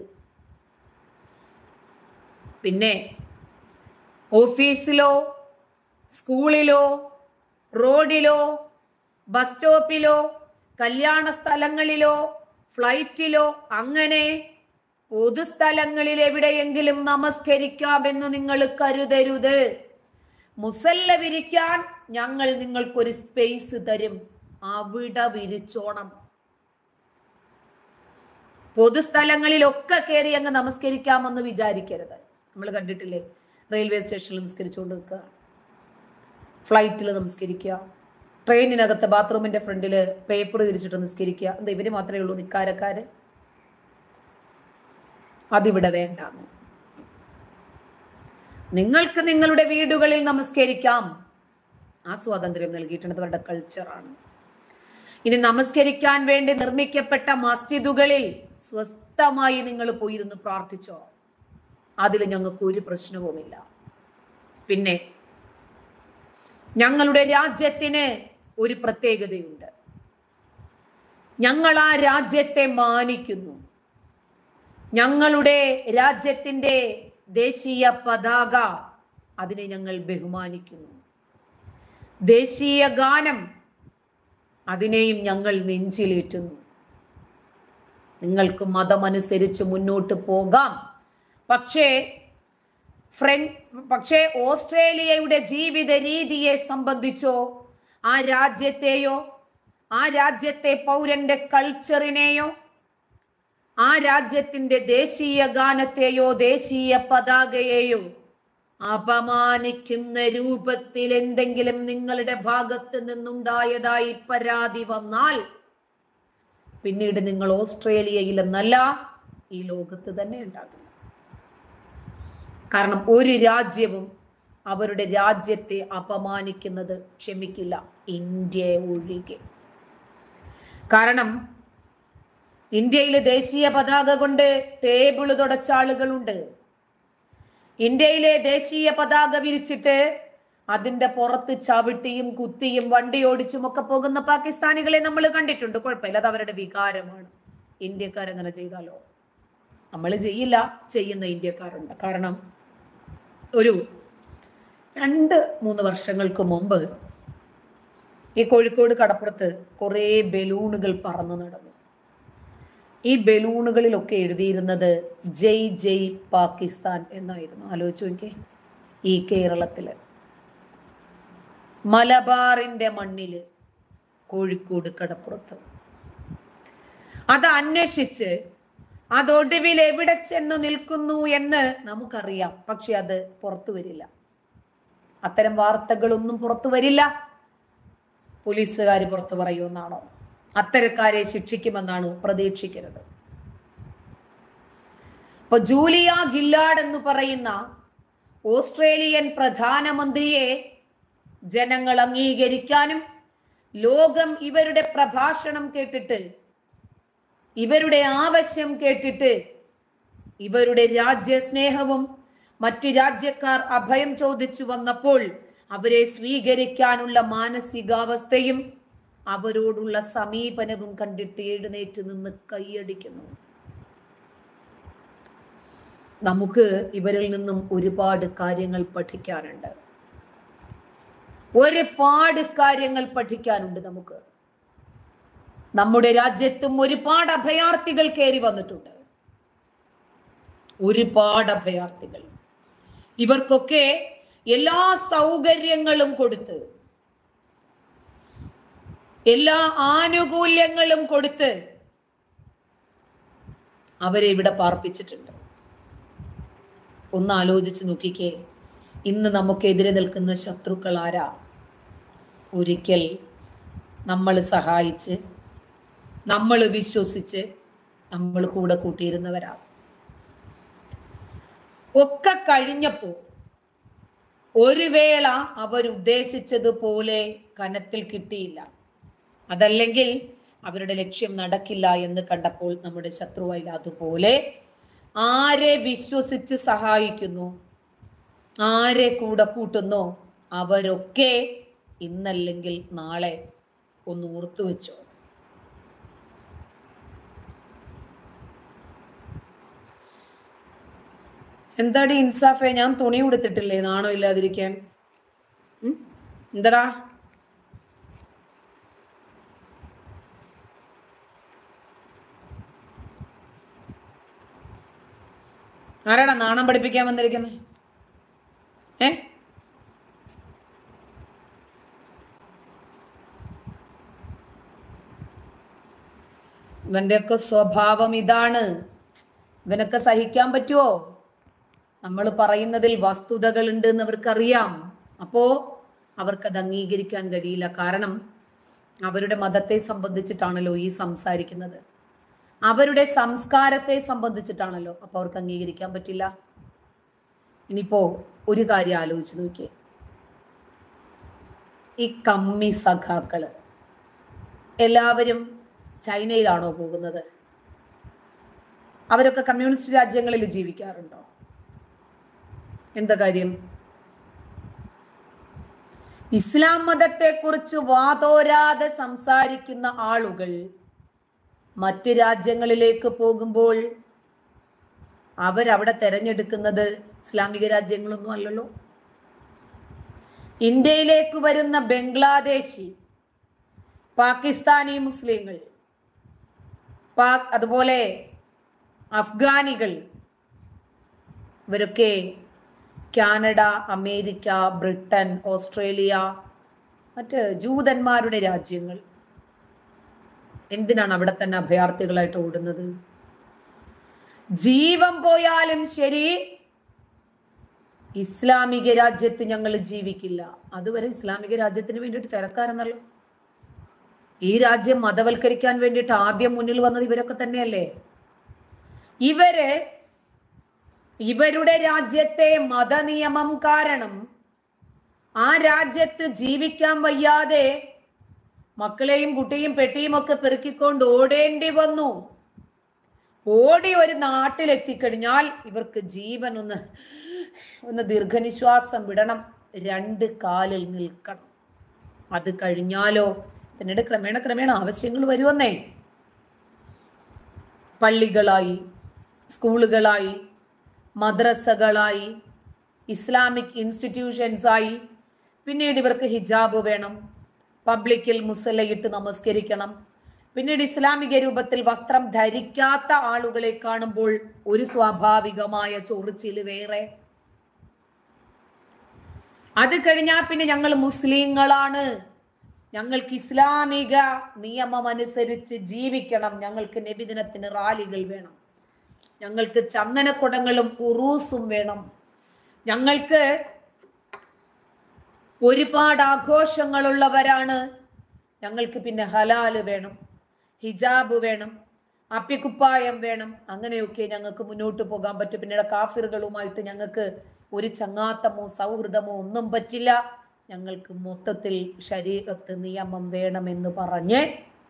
പിന്നെ ഓഫീസിലോ സ്കൂളിലോ റോഡിലോ ബസ് സ്റ്റോപ്പിലോ കല്യാണ സ്ഥലങ്ങളിലോ ഫ്ലൈറ്റിലോ അങ്ങനെ പൊതുസ്ഥലങ്ങളിൽ എവിടെയെങ്കിലും നമസ്കരിക്കാമെന്ന് നിങ്ങൾ കരുതരുത് മുസല്ല വിരിക്കാൻ ഞങ്ങൾ നിങ്ങൾക്കൊരു സ്പേസ് തരും അവിടെ വിരിച്ചോണം പൊതുസ്ഥലങ്ങളിലൊക്കെ കയറി അങ്ങ് നമസ്കരിക്കാമെന്ന് വിചാരിക്കരുത് നമ്മൾ കണ്ടിട്ടില്ലേ റെയിൽവേ സ്റ്റേഷനിൽ നമസ്കരിച്ചുകൊണ്ട് നിൽക്കുക ഫ്ലൈറ്റിൽ നമസ്കരിക്കുക ട്രെയിനിനകത്ത് ബാത്റൂമിന്റെ ഫ്രണ്ടിൽ പേപ്പർ വിരിച്ചിട്ട് നിസ്കരിക്കുക എന്താ ഇവര് മാത്രമേ ഉള്ളൂ നിക്കാരക്കാര് അതിവിടെ വേണ്ട നിങ്ങൾക്ക് നിങ്ങളുടെ വീടുകളിൽ നമസ്കരിക്കാം ആ സ്വാതന്ത്ര്യം നൽകിയിട്ടുണ്ട് അവരുടെ കൾച്ചറാണ് ഇനി നമസ്കരിക്കാൻ വേണ്ടി നിർമ്മിക്കപ്പെട്ട മസ്ജിദുകളിൽ സ്വസ്ഥമായി നിങ്ങൾ പോയിരുന്ന് പ്രാർത്ഥിച്ചോ അതിൽ ഞങ്ങൾക്ക് ഒരു പ്രശ്നവുമില്ല പിന്നെ ഞങ്ങളുടെ രാജ്യത്തിന് ഒരു പ്രത്യേകതയുണ്ട് ഞങ്ങൾ ആ രാജ്യത്തെ മാനിക്കുന്നു ഞങ്ങളുടെ രാജ്യത്തിന്റെ ദേശീയ പതാക അതിനെ ഞങ്ങൾ ബഹുമാനിക്കുന്നു ദേശീയ ഗാനം അതിനെയും ഞങ്ങൾ നെഞ്ചിലേറ്റുന്നു നിങ്ങൾക്ക് മതമനുസരിച്ച് മുന്നോട്ട് പോകാം പക്ഷേ ഫ്രഞ്ച് പക്ഷേ ഓസ്ട്രേലിയയുടെ ജീവിത രീതിയെ സംബന്ധിച്ചോ ആ രാജ്യത്തെയോ ആ രാജ്യത്തെ പൗരന്റെ കൾച്ചറിനെയോ ആ രാജ്യത്തിന്റെ ദേശീയ ഗാനത്തെയോ ദേശീയ പതാകയെയോ അപമാനിക്കുന്ന രൂപത്തിൽ എന്തെങ്കിലും നിങ്ങളുടെ ഭാഗത്ത് നിന്നുണ്ടായതായി പരാതി വന്നാൽ പിന്നീട് നിങ്ങൾ ഓസ്ട്രേലിയയിൽ എന്നല്ല ഈ ലോകത്ത് തന്നെ ഉണ്ടാകും കാരണം ഒരു രാജ്യവും അവരുടെ രാജ്യത്തെ അപമാനിക്കുന്നത് ക്ഷമിക്കില്ല ഇന്ത്യ ഒഴികെ കാരണം ഇന്ത്യയിലെ ദേശീയ പതാക കൊണ്ട് ടേബിള് തുടച്ച ആളുകളുണ്ട് ഇന്ത്യയിലെ ദേശീയ പതാക വിരിച്ചിട്ട് അതിന്റെ പുറത്ത് ചവിട്ടിയും കുത്തിയും വണ്ടി ഓടിച്ചും ഒക്കെ പോകുന്ന പാകിസ്ഥാനികളെ നമ്മൾ കണ്ടിട്ടുണ്ട് കുഴപ്പമില്ല അത് അവരുടെ വികാരമാണ് ഇന്ത്യക്കാരങ്ങനെ ചെയ്താലോ നമ്മൾ ചെയ്യില്ല ചെയ്യുന്ന ഇന്ത്യക്കാരുണ്ട് കാരണം ഒരു രണ്ട് മൂന്ന് വർഷങ്ങൾക്ക് മുമ്പ് ഈ കോഴിക്കോട് കടപ്പുറത്ത് കുറേ ബലൂണുകൾ പറന്നു നടന്നു ഈ ബലൂണുകളിലൊക്കെ എഴുതിയിരുന്നത് ജയ് ജയ് പാകിസ്ഥാൻ എന്നായിരുന്നു ആലോചിച്ചു നോക്കി ഈ കേരളത്തില് മലബാറിന്റെ മണ്ണില് കോഴിക്കോട് കടപ്പുറത്ത് അത് അന്വേഷിച്ച് അതൊടുവിൽ എവിടെ ചെന്നു നിൽക്കുന്നു എന്ന് നമുക്കറിയാം പക്ഷെ അത് പുറത്തു വരില്ല അത്തരം വാർത്തകളൊന്നും പുറത്തു വരില്ല പോലീസുകാർ പുറത്തു പറയുമെന്നാണോ അത്തരക്കാരെ ശിക്ഷിക്കുമെന്നാണോ പ്രതീക്ഷിക്കരുത് ഇപ്പൊ ജൂലിയ ഗില്ലാഡ് എന്ന് പറയുന്ന ഓസ്ട്രേലിയൻ പ്രധാനമന്ത്രിയെ ജനങ്ങൾ അംഗീകരിക്കാനും ലോകം ഇവരുടെ പ്രഭാഷണം കേട്ടിട്ട് ഇവരുടെ ആവശ്യം കേട്ടിട്ട് ഇവരുടെ രാജ്യസ്നേഹവും മറ്റ് രാജ്യക്കാർ അഭയം ചോദിച്ചു വന്നപ്പോൾ അവരെ സ്വീകരിക്കാനുള്ള മാനസികാവസ്ഥയും അവരോടുള്ള സമീപനവും കണ്ടിട്ട് എഴുന്നേറ്റ് നിന്ന് കൈയടിക്കുന്നു നമുക്ക് ഇവരിൽ നിന്നും ഒരുപാട് കാര്യങ്ങൾ പഠിക്കാനുണ്ട് ഒരുപാട് കാര്യങ്ങൾ പഠിക്കാനുണ്ട് നമുക്ക് നമ്മുടെ രാജ്യത്തും ഒരുപാട് അഭയാർത്ഥികൾ കയറി വന്നിട്ടുണ്ട് ഒരുപാട് അഭയാർത്ഥികൾ ഇവർക്കൊക്കെ എല്ലാ സൗകര്യങ്ങളും കൊടുത്ത് എല്ലാ ആനുകൂല്യങ്ങളും കൊടുത്ത് അവരെ ഇവിടെ പാർപ്പിച്ചിട്ടുണ്ട് ഒന്ന് ആലോചിച്ച് നോക്കിക്കേ ഇന്ന് നമുക്കെതിരെ നിൽക്കുന്ന ശത്രുക്കൾ ആരാ ഒരിക്കൽ നമ്മൾ സഹായിച്ച് നമ്മൾ വിശ്വസിച്ച് നമ്മൾ കൂടെ കൂട്ടിയിരുന്നവരാ ഒക്കെ കഴിഞ്ഞപ്പോ ഒരു വേള അവരുദ്ദേശിച്ചതുപോലെ കനത്തിൽ കിട്ടിയില്ല അതല്ലെങ്കിൽ അവരുടെ ലക്ഷ്യം നടക്കില്ല എന്ന് കണ്ടപ്പോൾ നമ്മുടെ ശത്രുവായി അതുപോലെ ആരെ വിശ്വസിച്ച് സഹായിക്കുന്നു ആരെ കൂടെ കൂട്ടുന്നു അവരൊക്കെ ഇന്നല്ലെങ്കിൽ നാളെ ഒന്ന് ഓർത്തു വെച്ചോ എന്താടി ഇൻസാഫെ ഞാൻ തുണി കൊടുത്തിട്ടില്ലേ നാണോ ഇല്ലാതിരിക്കാൻ ഉം? എന്തടാ ആരാടാ നാണം പഠിപ്പിക്കാൻ വന്നിരിക്കുന്നത് ഏ ഇവന്റെയൊക്കെ സ്വഭാവം ഇതാണ് ഇവനൊക്കെ സഹിക്കാൻ പറ്റുമോ നമ്മൾ പറയുന്നതിൽ വസ്തുതകൾ ഉണ്ട് എന്ന് അവർക്കറിയാം അപ്പോ അവർക്കത് അംഗീകരിക്കാൻ കഴിയില്ല കാരണം അവരുടെ മതത്തെ സംബന്ധിച്ചിട്ടാണല്ലോ ഈ സംസാരിക്കുന്നത് അവരുടെ സംസ്കാരത്തെ സംബന്ധിച്ചിട്ടാണല്ലോ അപ്പൊ അവർക്ക് അംഗീകരിക്കാൻ പറ്റില്ല ഇനിയിപ്പോ ഒരു കാര്യം ആലോചിച്ച് നോക്കിയേ ഈ കമ്മി സഖാക്കള് എല്ലാവരും ചൈനയിലാണോ പോകുന്നത് അവരൊക്കെ കമ്മ്യൂണിസ്റ്റ് രാജ്യങ്ങളിൽ ജീവിക്കാറുണ്ടോ എന്താ കാര്യം ഇസ്ലാം മതത്തെക്കുറിച്ച് വാതോരാതെ സംസാരിക്കുന്ന ആളുകൾ മറ്റ് രാജ്യങ്ങളിലേക്ക് പോകുമ്പോൾ അവരവിടെ തെരഞ്ഞെടുക്കുന്നത് ഇസ്ലാമിക രാജ്യങ്ങളൊന്നും അല്ലല്ലോ ഇന്ത്യയിലേക്ക് വരുന്ന ബംഗ്ലാദേശി പാകിസ്ഥാനി മുസ്ലിങ്ങൾ പാക് അതുപോലെ അഫ്ഗാനികൾ ഇവരൊക്കെ കാനഡ അമേരിക്ക ബ്രിട്ടൻ ഓസ്ട്രേലിയ മറ്റ് ജൂതന്മാരുടെ രാജ്യങ്ങൾ എന്തിനാണ് അവിടെ തന്നെ അഭയാർത്ഥികളായിട്ട് ഓടുന്നത് ജീവൻ പോയാലും ശരി ഇസ്ലാമിക രാജ്യത്ത് ഞങ്ങൾ ജീവിക്കില്ല അതുവരെ ഇസ്ലാമിക രാജ്യത്തിന് വേണ്ടിയിട്ട് തിരക്കാരെന്നല്ലോ ഈ രാജ്യം മതവൽക്കരിക്കാൻ വേണ്ടിയിട്ട് ആദ്യം മുന്നിൽ വന്നത് ഇവരൊക്കെ തന്നെയല്ലേ ഇവര് ഇവരുടെ രാജ്യത്തെ മതനിയമം കാരണം ആ രാജ്യത്ത് ജീവിക്കാൻ വയ്യാതെ മക്കളെയും കുട്ടിയും പെട്ടിയും ഒക്കെ പെറുക്കിക്കൊണ്ട് ഓടേണ്ടി വന്നു ഓടി ഒരു നാട്ടിലെത്തിക്കഴിഞ്ഞാൽ ഇവർക്ക് ജീവൻ ഒന്ന് ഒന്ന് ദീർഘനിശ്വാസം വിടണം രണ്ട് കാലിൽ നിൽക്കണം അത് കഴിഞ്ഞാലോ പിന്നീട് ക്രമേണ ക്രമേണ ആവശ്യങ്ങൾ വരുവന്നേ പള്ളികളായി സ്കൂളുകളായി മദ്രസകളായി ഇസ്ലാമിക് ഇൻസ്റ്റിറ്റ്യൂഷൻസായി പിന്നീട് ഇവർക്ക് ഹിജാബ് വേണം പബ്ലിക്കിൽ മുസലയിട്ട് നമസ്കരിക്കണം പിന്നീട് ഇസ്ലാമിക രൂപത്തിൽ വസ്ത്രം ധരിക്കാത്ത ആളുകളെ കാണുമ്പോൾ ഒരു സ്വാഭാവികമായ ചൊറിച്ചില് വേറെ അത് കഴിഞ്ഞാൽ പിന്നെ ഞങ്ങൾ മുസ്ലിങ്ങളാണ് ഞങ്ങൾക്ക് ഇസ്ലാമിക നിയമം അനുസരിച്ച് ജീവിക്കണം ഞങ്ങൾക്ക് നബിദിനത്തിന് റാലികൾ വേണം ഞങ്ങൾക്ക് ചന്ദനക്കുടങ്ങളും ഉറൂസും വേണം ഞങ്ങൾക്ക് ഒരുപാട് ആഘോഷങ്ങളുള്ളവരാണ് ഞങ്ങൾക്ക് പിന്നെ ഹലാല് വേണം ഹിജാബ് വേണം അപ്പിക്കുപ്പായം വേണം അങ്ങനെയൊക്കെ ഞങ്ങൾക്ക് മുന്നോട്ട് പോകാൻ പറ്റും പിന്നീട് കാഫിറുകളുമായിട്ട് ഞങ്ങൾക്ക് ഒരു ചങ്ങാത്തമോ സൗഹൃദമോ ഒന്നും പറ്റില്ല ഞങ്ങൾക്ക് മൊത്തത്തിൽ ശരീരത്ത് നിയമം വേണമെന്ന് പറഞ്ഞ്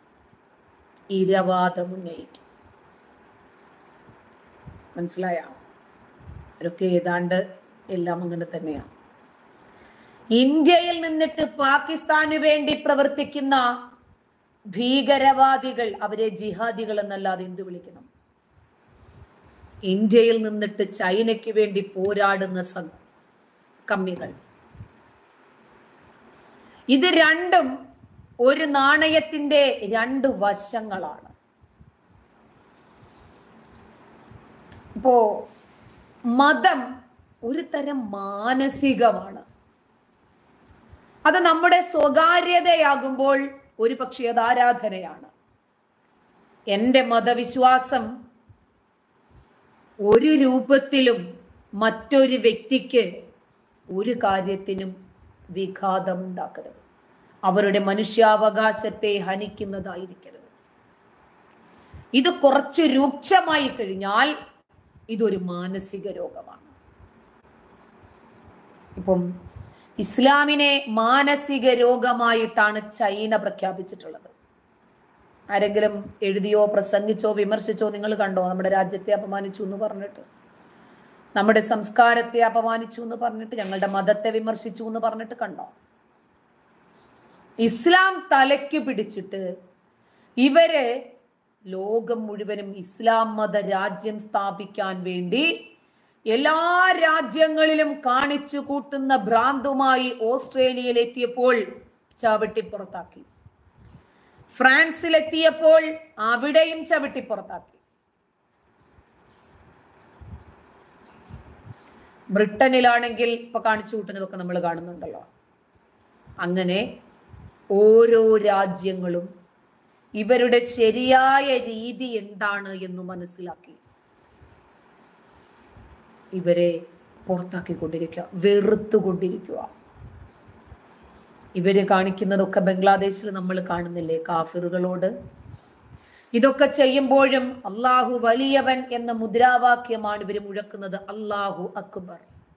ഇരവാദം ഉന്നയിക്കും മനസ്സിലായ അവരൊക്കെ ഏതാണ്ട് എല്ലാം അങ്ങനെ തന്നെയാണ് ഇന്ത്യയിൽ നിന്നിട്ട് പാകിസ്ഥാനു വേണ്ടി പ്രവർത്തിക്കുന്ന ഭീകരവാദികൾ അവരെ ജിഹാദികൾ എന്നല്ലാതെ എന്ത് വിളിക്കണം ഇന്ത്യയിൽ നിന്നിട്ട് ചൈനയ്ക്ക് വേണ്ടി പോരാടുന്ന സ കമ്മികൾ ഇത് രണ്ടും ഒരു നാണയത്തിന്റെ രണ്ട് വശങ്ങളാണ് ഇപ്പോ മതം ഒരു തരം മാനസികമാണ് അത് നമ്മുടെ സ്വകാര്യതയാകുമ്പോൾ ഒരു പക്ഷേ അത് ആരാധനയാണ് എൻ്റെ മതവിശ്വാസം ഒരു രൂപത്തിലും മറ്റൊരു വ്യക്തിക്ക് ഒരു കാര്യത്തിനും വിഘാതമുണ്ടാക്കരുത് അവരുടെ മനുഷ്യാവകാശത്തെ ഹനിക്കുന്നതായിരിക്കരുത് ഇത് കുറച്ച് രൂക്ഷമായി കഴിഞ്ഞാൽ ഇതൊരു മാനസിക രോഗമാണ് ഇപ്പം ഇസ്ലാമിനെ മാനസിക രോഗമായിട്ടാണ് ചൈന പ്രഖ്യാപിച്ചിട്ടുള്ളത് ആരെങ്കിലും എഴുതിയോ പ്രസംഗിച്ചോ വിമർശിച്ചോ നിങ്ങൾ കണ്ടോ നമ്മുടെ രാജ്യത്തെ അപമാനിച്ചു എന്ന് പറഞ്ഞിട്ട് നമ്മുടെ സംസ്കാരത്തെ അപമാനിച്ചു എന്ന് പറഞ്ഞിട്ട് ഞങ്ങളുടെ മതത്തെ വിമർശിച്ചു എന്ന് പറഞ്ഞിട്ട് കണ്ടോ ഇസ്ലാം തലയ്ക്ക് പിടിച്ചിട്ട് ഇവര് ലോകം മുഴുവനും ഇസ്ലാം മത രാജ്യം സ്ഥാപിക്കാൻ വേണ്ടി എല്ലാ രാജ്യങ്ങളിലും കാണിച്ചു കൂട്ടുന്ന ഭ്രാന്തുമായി ഓസ്ട്രേലിയയിൽ എത്തിയപ്പോൾ ചവിട്ടി പുറത്താക്കി ഫ്രാൻസിലെത്തിയപ്പോൾ അവിടെയും ചവിട്ടി പുറത്താക്കി ബ്രിട്ടനിലാണെങ്കിൽ ഇപ്പൊ കാണിച്ചു കൂട്ടുന്നതൊക്കെ നമ്മൾ കാണുന്നുണ്ടല്ലോ അങ്ങനെ ഓരോ രാജ്യങ്ങളും ഇവരുടെ ശരിയായ രീതി എന്താണ് എന്ന് മനസ്സിലാക്കി ഇവരെ പുറത്താക്കിക്കൊണ്ടിരിക്കുക വെറുത്തുകൊണ്ടിരിക്കുക ഇവര് കാണിക്കുന്നതൊക്കെ ബംഗ്ലാദേശിൽ നമ്മൾ കാണുന്നില്ലേ കാഫിറുകളോട് ഇതൊക്കെ ചെയ്യുമ്പോഴും അള്ളാഹു വലിയവൻ എന്ന മുദ്രാവാക്യമാണ് ഇവർ മുഴക്കുന്നത് അള്ളാഹു അക്ബർ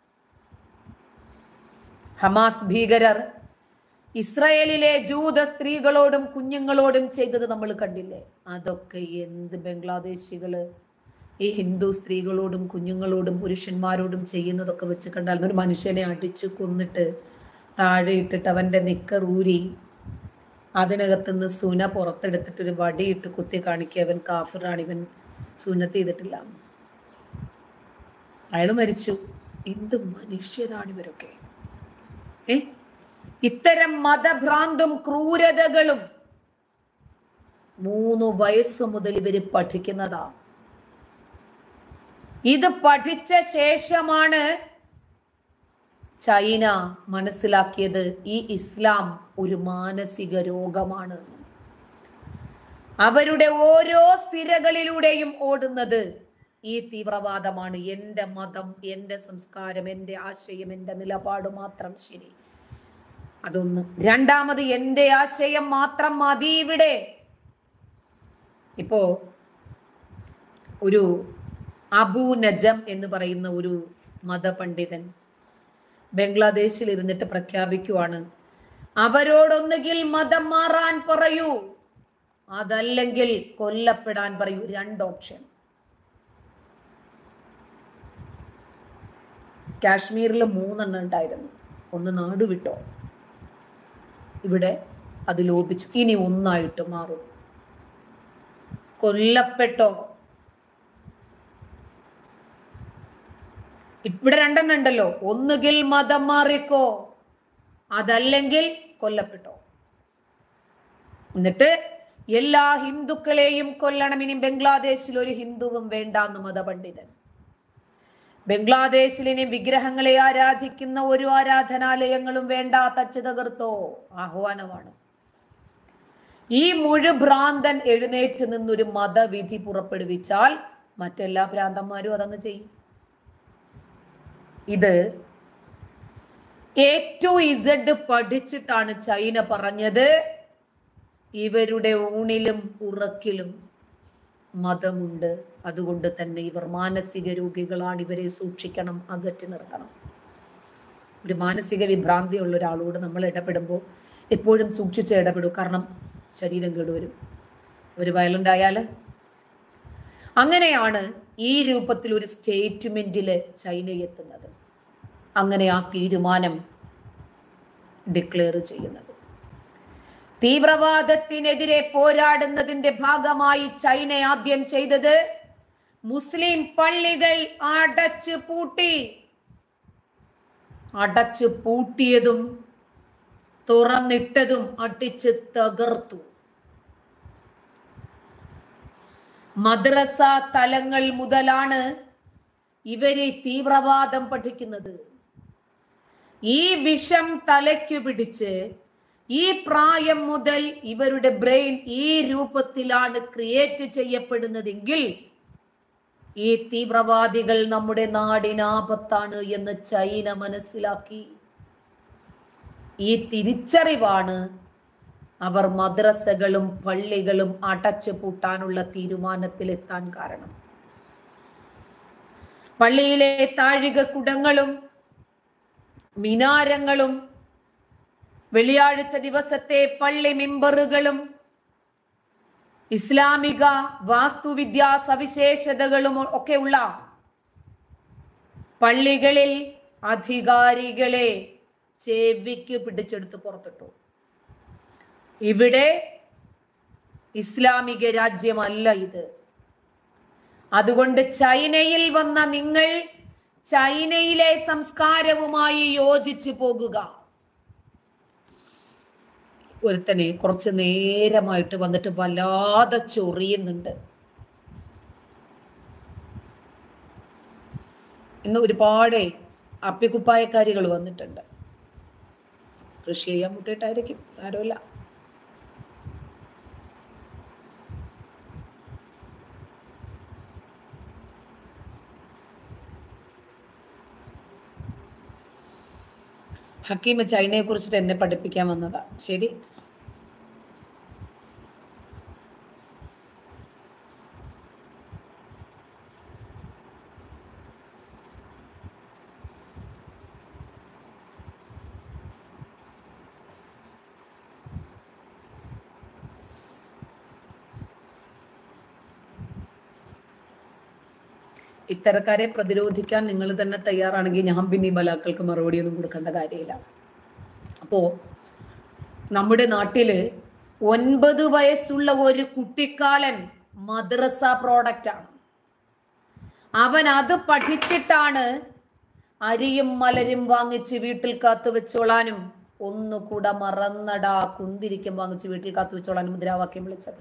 ഹമാസ് ഭീകരർ ഇസ്രയേലിലെ ജൂത സ്ത്രീകളോടും കുഞ്ഞുങ്ങളോടും ചെയ്തത് നമ്മൾ കണ്ടില്ലേ അതൊക്കെ എന്ത് ബംഗ്ലാദേശികള് ഈ ഹിന്ദു സ്ത്രീകളോടും കുഞ്ഞുങ്ങളോടും പുരുഷന്മാരോടും ചെയ്യുന്നതൊക്കെ വെച്ച് കണ്ടാൽ ഒരു മനുഷ്യനെ അടിച്ചു കൊന്നിട്ട് താഴെ ഇട്ടിട്ട് അവന്റെ നിക്കർ ഊരി അതിനകത്തുനിന്ന് സുന പുറത്തെടുത്തിട്ട് ഒരു വടിയിട്ട് കുത്തി കാണിക്കുക അവൻ കാഫിറാണ് ഇവൻ സുനത്ത് ചെയ്തിട്ടില്ല അയാൾ മരിച്ചു എന്ത് മനുഷ്യരാണ് ഇവരൊക്കെ ഏ ഇത്തരം മതഭ്രാന്തും ക്രൂരതകളും മൂന്ന് വയസ്സ് മുതൽ ഇവര് പഠിക്കുന്നതാ ഇത് പഠിച്ച ശേഷമാണ് ചൈന മനസ്സിലാക്കിയത് ഈ ഇസ്ലാം ഒരു മാനസിക രോഗമാണ് എന്ന്. അവരുടെ ഓരോ സിരകളിലൂടെയും ഓടുന്നത് ഈ തീവ്രവാദമാണ് എൻ്റെ മതം എൻ്റെ സംസ്കാരം എൻ്റെ ആശയം എൻ്റെ നിലപാട് മാത്രം ശരി അതൊന്ന് രണ്ടാമത് എൻ്റെ ആശയം മാത്രം മതി ഇവിടെ ഇപ്പോ ഒരു അബു നജം എന്ന് പറയുന്ന ഒരു മതപണ്ഡിതൻ ബംഗ്ലാദേശിൽ ഇരുന്നിട്ട് പ്രഖ്യാപിക്കുവാണ് അവരോടൊന്നുകിൽ മതം മാറാൻ പറയൂ അതല്ലെങ്കിൽ കൊല്ലപ്പെടാൻ പറയൂ രണ്ട് ഓപ്ഷൻ കാശ്മീരിൽ മൂന്നെണ്ണം ഉണ്ടായിരുന്നു ഒന്ന് നാട് വിട്ടോ ഇവിടെ അത് ലോപിച്ചു ഇനി ഒന്നായിട്ട് മാറും കൊല്ലപ്പെട്ടോ ഇവിടെ രണ്ടെണ്ണം ഉണ്ടല്ലോ ഒന്നുകിൽ മതം മാറിക്കോ അതല്ലെങ്കിൽ കൊല്ലപ്പെട്ടോ എന്നിട്ട് എല്ലാ ഹിന്ദുക്കളെയും കൊല്ലണം ഇനി ബംഗ്ലാദേശിൽ ഒരു ഹിന്ദുവും വേണ്ടാന്ന് മതപണ്ഡിതൻ ബംഗ്ലാദേശിൽ ഇനി വിഗ്രഹങ്ങളെ ആരാധിക്കുന്ന ഒരു ആരാധനാലയങ്ങളും വേണ്ട തച്ച് തകർത്തോ ആഹ്വാനമാണ് ഈ മുഴുഭ്രാന്തൻ എഴുന്നേറ്റ് നിന്നൊരു മതവിധി പുറപ്പെടുവിച്ചാൽ മറ്റെല്ലാ ഭ്രാന്തന്മാരും അതങ്ങ് ചെയ്യും ഇത് എ ടു ഇസഡ് പഠിച്ചിട്ടാണ് ചൈന പറഞ്ഞത് ഇവരുടെ ഊണിലും ഉറക്കിലും മതമുണ്ട് അതുകൊണ്ട് തന്നെ ഇവർ മാനസിക രോഗികളാണ് ഇവരെ സൂക്ഷിക്കണം അകറ്റി നിർത്തണം ഒരു മാനസിക വിഭ്രാന്തിയുള്ള ഒരാളോട് നമ്മൾ ഇടപെടുമ്പോൾ എപ്പോഴും സൂക്ഷിച്ച് ഇടപെടൂ കാരണം ശരീരം കേടുവരും ഒരു വയലന്റ് ആയാൽ അങ്ങനെയാണ് ഈ രൂപത്തിൽ ഒരു സ്റ്റേറ്റ്മെന്റിൽ ചൈന എത്തുന്നത് അങ്ങനെ ആ തീരുമാനം ഡിക്ലെയർ ചെയ്യുന്നത് തീവ്രവാദത്തിനെതിരെ പോരാടുന്നതിന്റെ ഭാഗമായി ചൈന ആദ്യം ചെയ്തത് മുസ്ലിം പള്ളികൾ അടച്ചു പൂട്ടി അടച്ചു പൂട്ടിയതും തുറന്നിട്ടതും അടിച്ച് തകർത്തു മദ്രസ തലങ്ങൾ മുതലാണ് ഇവര് തീവ്രവാദം പഠിക്കുന്നത് ഈ വിഷം തലയ്ക്കു പിടിച്ച് ഈ പ്രായം മുതൽ ഇവരുടെ ബ്രെയിൻ ഈ രൂപത്തിലാണ് ക്രിയേറ്റ് ചെയ്യപ്പെടുന്നതെങ്കിൽ ഈ തീവ്രവാദികൾ നമ്മുടെ നാടിനാപത്താണ് എന്ന് ചൈന മനസ്സിലാക്കി ഈ തിരിച്ചറിവാണ് അവർ മദ്രസകളും പള്ളികളും അടച്ചു പൂട്ടാനുള്ള തീരുമാനത്തിലെത്താൻ കാരണം പള്ളിയിലെ താഴികക്കുടങ്ങളും മിനാരങ്ങളും വെള്ളിയാഴ്ച ദിവസത്തെ പള്ളി മിമ്പറുകളും ഇസ്ലാമിക വാസ്തുവിദ്യാ സവിശേഷതകളും ഒക്കെ ഉള്ള പള്ളികളിൽ അധികാരികളെ ചെവിക്ക് പിടിച്ചെടുത്ത് പുറത്തിട്ടു ഇവിടെ ഇസ്ലാമിക രാജ്യമല്ല ഇത് അതുകൊണ്ട് ചൈനയിൽ വന്ന നിങ്ങൾ ചൈനയിലെ സംസ്കാരവുമായി യോജിച്ചു പോകുക ഒരുത്തനെ കുറച്ച് നേരമായിട്ട് വന്നിട്ട് വല്ലാതെ ചൊറിയുന്നുണ്ട് ഇന്ന് ഒരുപാട് അപ്പിക്കുപ്പായക്കാരികൾ വന്നിട്ടുണ്ട് കൃഷി ചെയ്യാൻ മുട്ടിയിട്ടായിരിക്കും സാരമില്ല ഹക്കീം ചൈനയെ കുറിച്ചിട്ട് എന്നെ പഠിപ്പിക്കാൻ വന്നതാ ശരി ഇത്തരക്കാരെ പ്രതിരോധിക്കാൻ നിങ്ങൾ തന്നെ തയ്യാറാണെങ്കിൽ ഞാൻ പിന്നെ ഈ ബലാക്കൾക്ക് മറുപടി ഒന്നും കൊടുക്കേണ്ട കാര്യമില്ല അപ്പോ നമ്മുടെ നാട്ടില് ഒൻപത് വയസ്സുള്ള ഒരു കുട്ടിക്കാലൻ മദ്രസ പ്രോഡക്റ്റ് ആണ് അവൻ അത് പഠിച്ചിട്ടാണ് അരിയും മലരും വാങ്ങിച്ച് വീട്ടിൽ കാത്തു വെച്ചോളാനും ഒന്നുകൂടെ മറന്നടാ കുന്തിരിക്കും വാങ്ങിച്ച് വീട്ടിൽ കാത്തു വെച്ചോളാനും മുദ്രാവാക്യം വിളിച്ചത്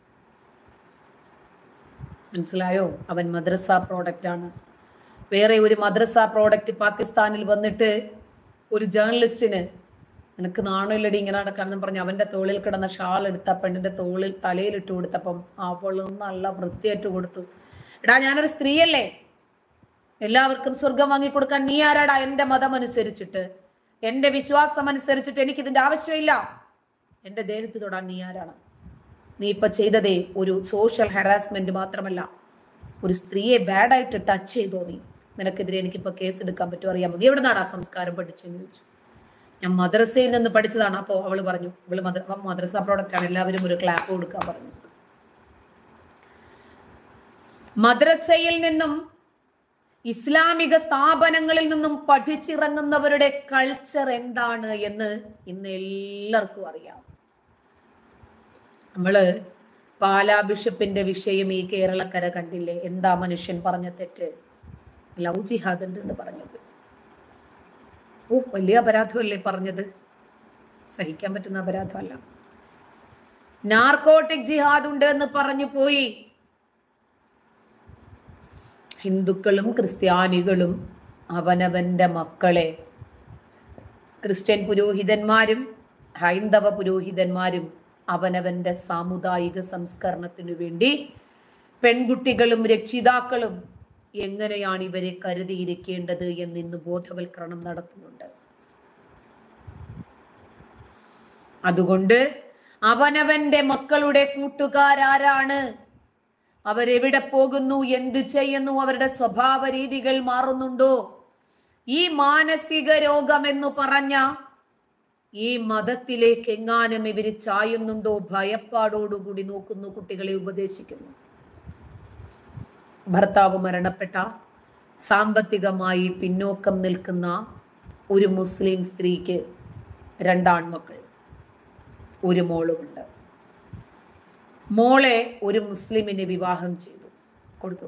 മനസ്സിലായോ അവൻ മദ്രസ പ്രോഡക്റ്റ് ആണ് വേറെ ഒരു മദ്രസ പ്രോഡക്റ്റ് പാകിസ്ഥാനിൽ വന്നിട്ട് ഒരു ജേർണലിസ്റ്റിന് നിനക്ക് നാണമില്ലടി ഇങ്ങനെ നടക്കാനെന്ന് പറഞ്ഞ് അവന്റെ തോളിൽ കിടന്ന ഷാൾ എടുത്ത പെണ്ണിന്റെ തോളിൽ തലയിലിട്ട് കൊടുത്തപ്പം അവൾ നല്ല വൃത്തിയായിട്ട് കൊടുത്തു എടാ ഞാനൊരു സ്ത്രീയല്ലേ എല്ലാവർക്കും സ്വർഗം വാങ്ങിക്കൊടുക്കാൻ നീ ആരാടാ എന്റെ മതം അനുസരിച്ചിട്ട് എന്റെ വിശ്വാസം അനുസരിച്ചിട്ട് എനിക്ക് ഇതിന്റെ ആവശ്യമില്ല എന്റെ ദേഹത്ത് തൊടാൻ നീ ആരാണ് നീ ഇപ്പൊ ചെയ്തതേ ഒരു സോഷ്യൽ ഹറാസ്മെന്റ് മാത്രമല്ല ഒരു സ്ത്രീയെ ബാഡായിട്ട് ടച്ച് ചെയ്തോ നീ നിനക്കെതിരെ എനിക്കിപ്പോ കേസ് എടുക്കാൻ പറ്റുമോ അറിയാമോ നീ എവിടെ നിന്നാണ് ആ സംസ്കാരം പഠിച്ചെന്ന് ചോദിച്ചു ഞാൻ മദ്രസയിൽ നിന്ന് പഠിച്ചതാണ് അപ്പോൾ അവള് പറഞ്ഞു ഇവള് മദ്ര അവൻ മദ്രസ പ്രോഡക്റ്റ് ആണ് എല്ലാവരും ഒരു ക്ലാപ്പ് കൊടുക്കാൻ പറഞ്ഞു മദ്രസയിൽ നിന്നും ഇസ്ലാമിക സ്ഥാപനങ്ങളിൽ നിന്നും പഠിച്ചിറങ്ങുന്നവരുടെ കൾച്ചർ എന്താണ് എന്ന് ഇന്ന് എല്ലാവർക്കും അറിയാം നമ്മള് പാലാ ബിഷപ്പിന്റെ വിഷയം ഈ കേരളക്കര കണ്ടില്ലേ എന്താ മനുഷ്യൻ പറഞ്ഞ തെറ്റ് ലവ് ജിഹാദ് ഉണ്ട് എന്ന് പറഞ്ഞത് ഓ വലിയ അപരാധമല്ലേ പറഞ്ഞത് സഹിക്കാൻ പറ്റുന്ന അപരാധമല്ല നാർക്കോട്ടിക് ജിഹാദ് ഉണ്ട് എന്ന് പറഞ്ഞു പോയി ഹിന്ദുക്കളും ക്രിസ്ത്യാനികളും അവനവന്റെ മക്കളെ ക്രിസ്ത്യൻ പുരോഹിതന്മാരും ഹൈന്ദവ പുരോഹിതന്മാരും അവനവന്റെ സാമുദായിക സംസ്കരണത്തിനു വേണ്ടി പെൺകുട്ടികളും രക്ഷിതാക്കളും എങ്ങനെയാണ് ഇവരെ കരുതിയിരിക്കേണ്ടത് എന്ന് ഇന്ന് ബോധവൽക്കരണം നടത്തുന്നുണ്ട് അതുകൊണ്ട് അവനവന്റെ മക്കളുടെ കൂട്ടുകാരാരാണ് അവരെവിടെ പോകുന്നു എന്ത് ചെയ്യുന്നു അവരുടെ സ്വഭാവ രീതികൾ മാറുന്നുണ്ടോ ഈ മാനസിക രോഗം എന്ന് പറഞ്ഞ ഈ മതത്തിലേക്ക് എങ്ങാനും ഇവര് ചായുന്നുണ്ടോ ഭയപ്പാടോടുകൂടി നോക്കുന്നു കുട്ടികളെ ഉപദേശിക്കുന്നു ഭർത്താവ് മരണപ്പെട്ട സാമ്പത്തികമായി പിന്നോക്കം നിൽക്കുന്ന ഒരു മുസ്ലിം സ്ത്രീക്ക് രണ്ടാൺമക്കൾ ഒരു മോളുമുണ്ട് മോളെ ഒരു മുസ്ലിമിന് വിവാഹം ചെയ്തു കൊടുത്തു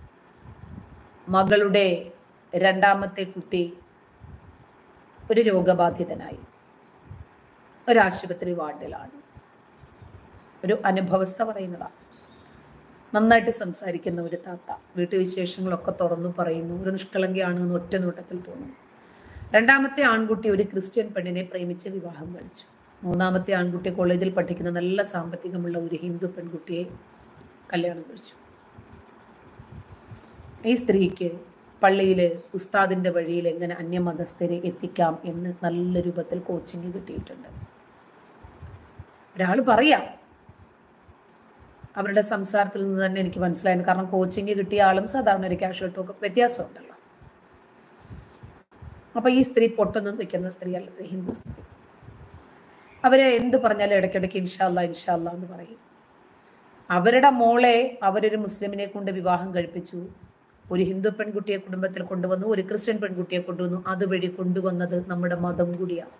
മകളുടെ രണ്ടാമത്തെ കുട്ടി ഒരു രോഗബാധിതനായി ഒരു ആശുപത്രി വാർഡിലാണ് ഒരു അനുഭവസ്ഥ പറയുന്നതാണ് നന്നായിട്ട് സംസാരിക്കുന്ന ഒരു താത്ത വീട്ടുവിശേഷങ്ങളൊക്കെ തുറന്നു പറയുന്നു ഒരു നിഷ്കളങ്കയാണ് എന്ന് ഒറ്റ നോട്ടത്തിൽ തോന്നുന്നു രണ്ടാമത്തെ ആൺകുട്ടി ഒരു ക്രിസ്ത്യൻ പെണ്ണിനെ പ്രേമിച്ച് വിവാഹം കഴിച്ചു മൂന്നാമത്തെ ആൺകുട്ടി കോളേജിൽ പഠിക്കുന്ന നല്ല സാമ്പത്തികമുള്ള ഒരു ഹിന്ദു പെൺകുട്ടിയെ കല്യാണം കഴിച്ചു ഈ സ്ത്രീക്ക് പള്ളിയിൽ ഉസ്താദിന്റെ വഴിയിൽ എങ്ങനെ അന്യമതസ്ഥരെ എത്തിക്കാം എന്ന് നല്ല രൂപത്തിൽ കോച്ചിങ് കിട്ടിയിട്ടുണ്ട് ഒരാൾ പറയാം അവരുടെ സംസാരത്തിൽ നിന്ന് തന്നെ എനിക്ക് മനസ്സിലായിരുന്നു കാരണം കോച്ചിങ് കിട്ടിയ ആളും സാധാരണ ഒരു കാഷ്വൽ ടോക്ക് വ്യത്യാസമുണ്ടല്ലോ അപ്പൊ ഈ സ്ത്രീ പൊട്ടൊന്നും വെക്കുന്ന സ്ത്രീ അല്ല ഹിന്ദു സ്ത്രീ അവരെ എന്ത് പറഞ്ഞാലും ഇടയ്ക്കിടയ്ക്ക് ഇൻഷാല്ല ഇൻഷാല്ല എന്ന് പറയും അവരുടെ മോളെ അവരൊരു മുസ്ലിമിനെ കൊണ്ട് വിവാഹം കഴിപ്പിച്ചു ഒരു ഹിന്ദു പെൺകുട്ടിയെ കുടുംബത്തിൽ കൊണ്ടുവന്നു ഒരു ക്രിസ്ത്യൻ പെൺകുട്ടിയെ കൊണ്ടുവന്നു അതുവഴി കൊണ്ടുവന്നത് നമ്മുടെ മതം കൂടിയാണ്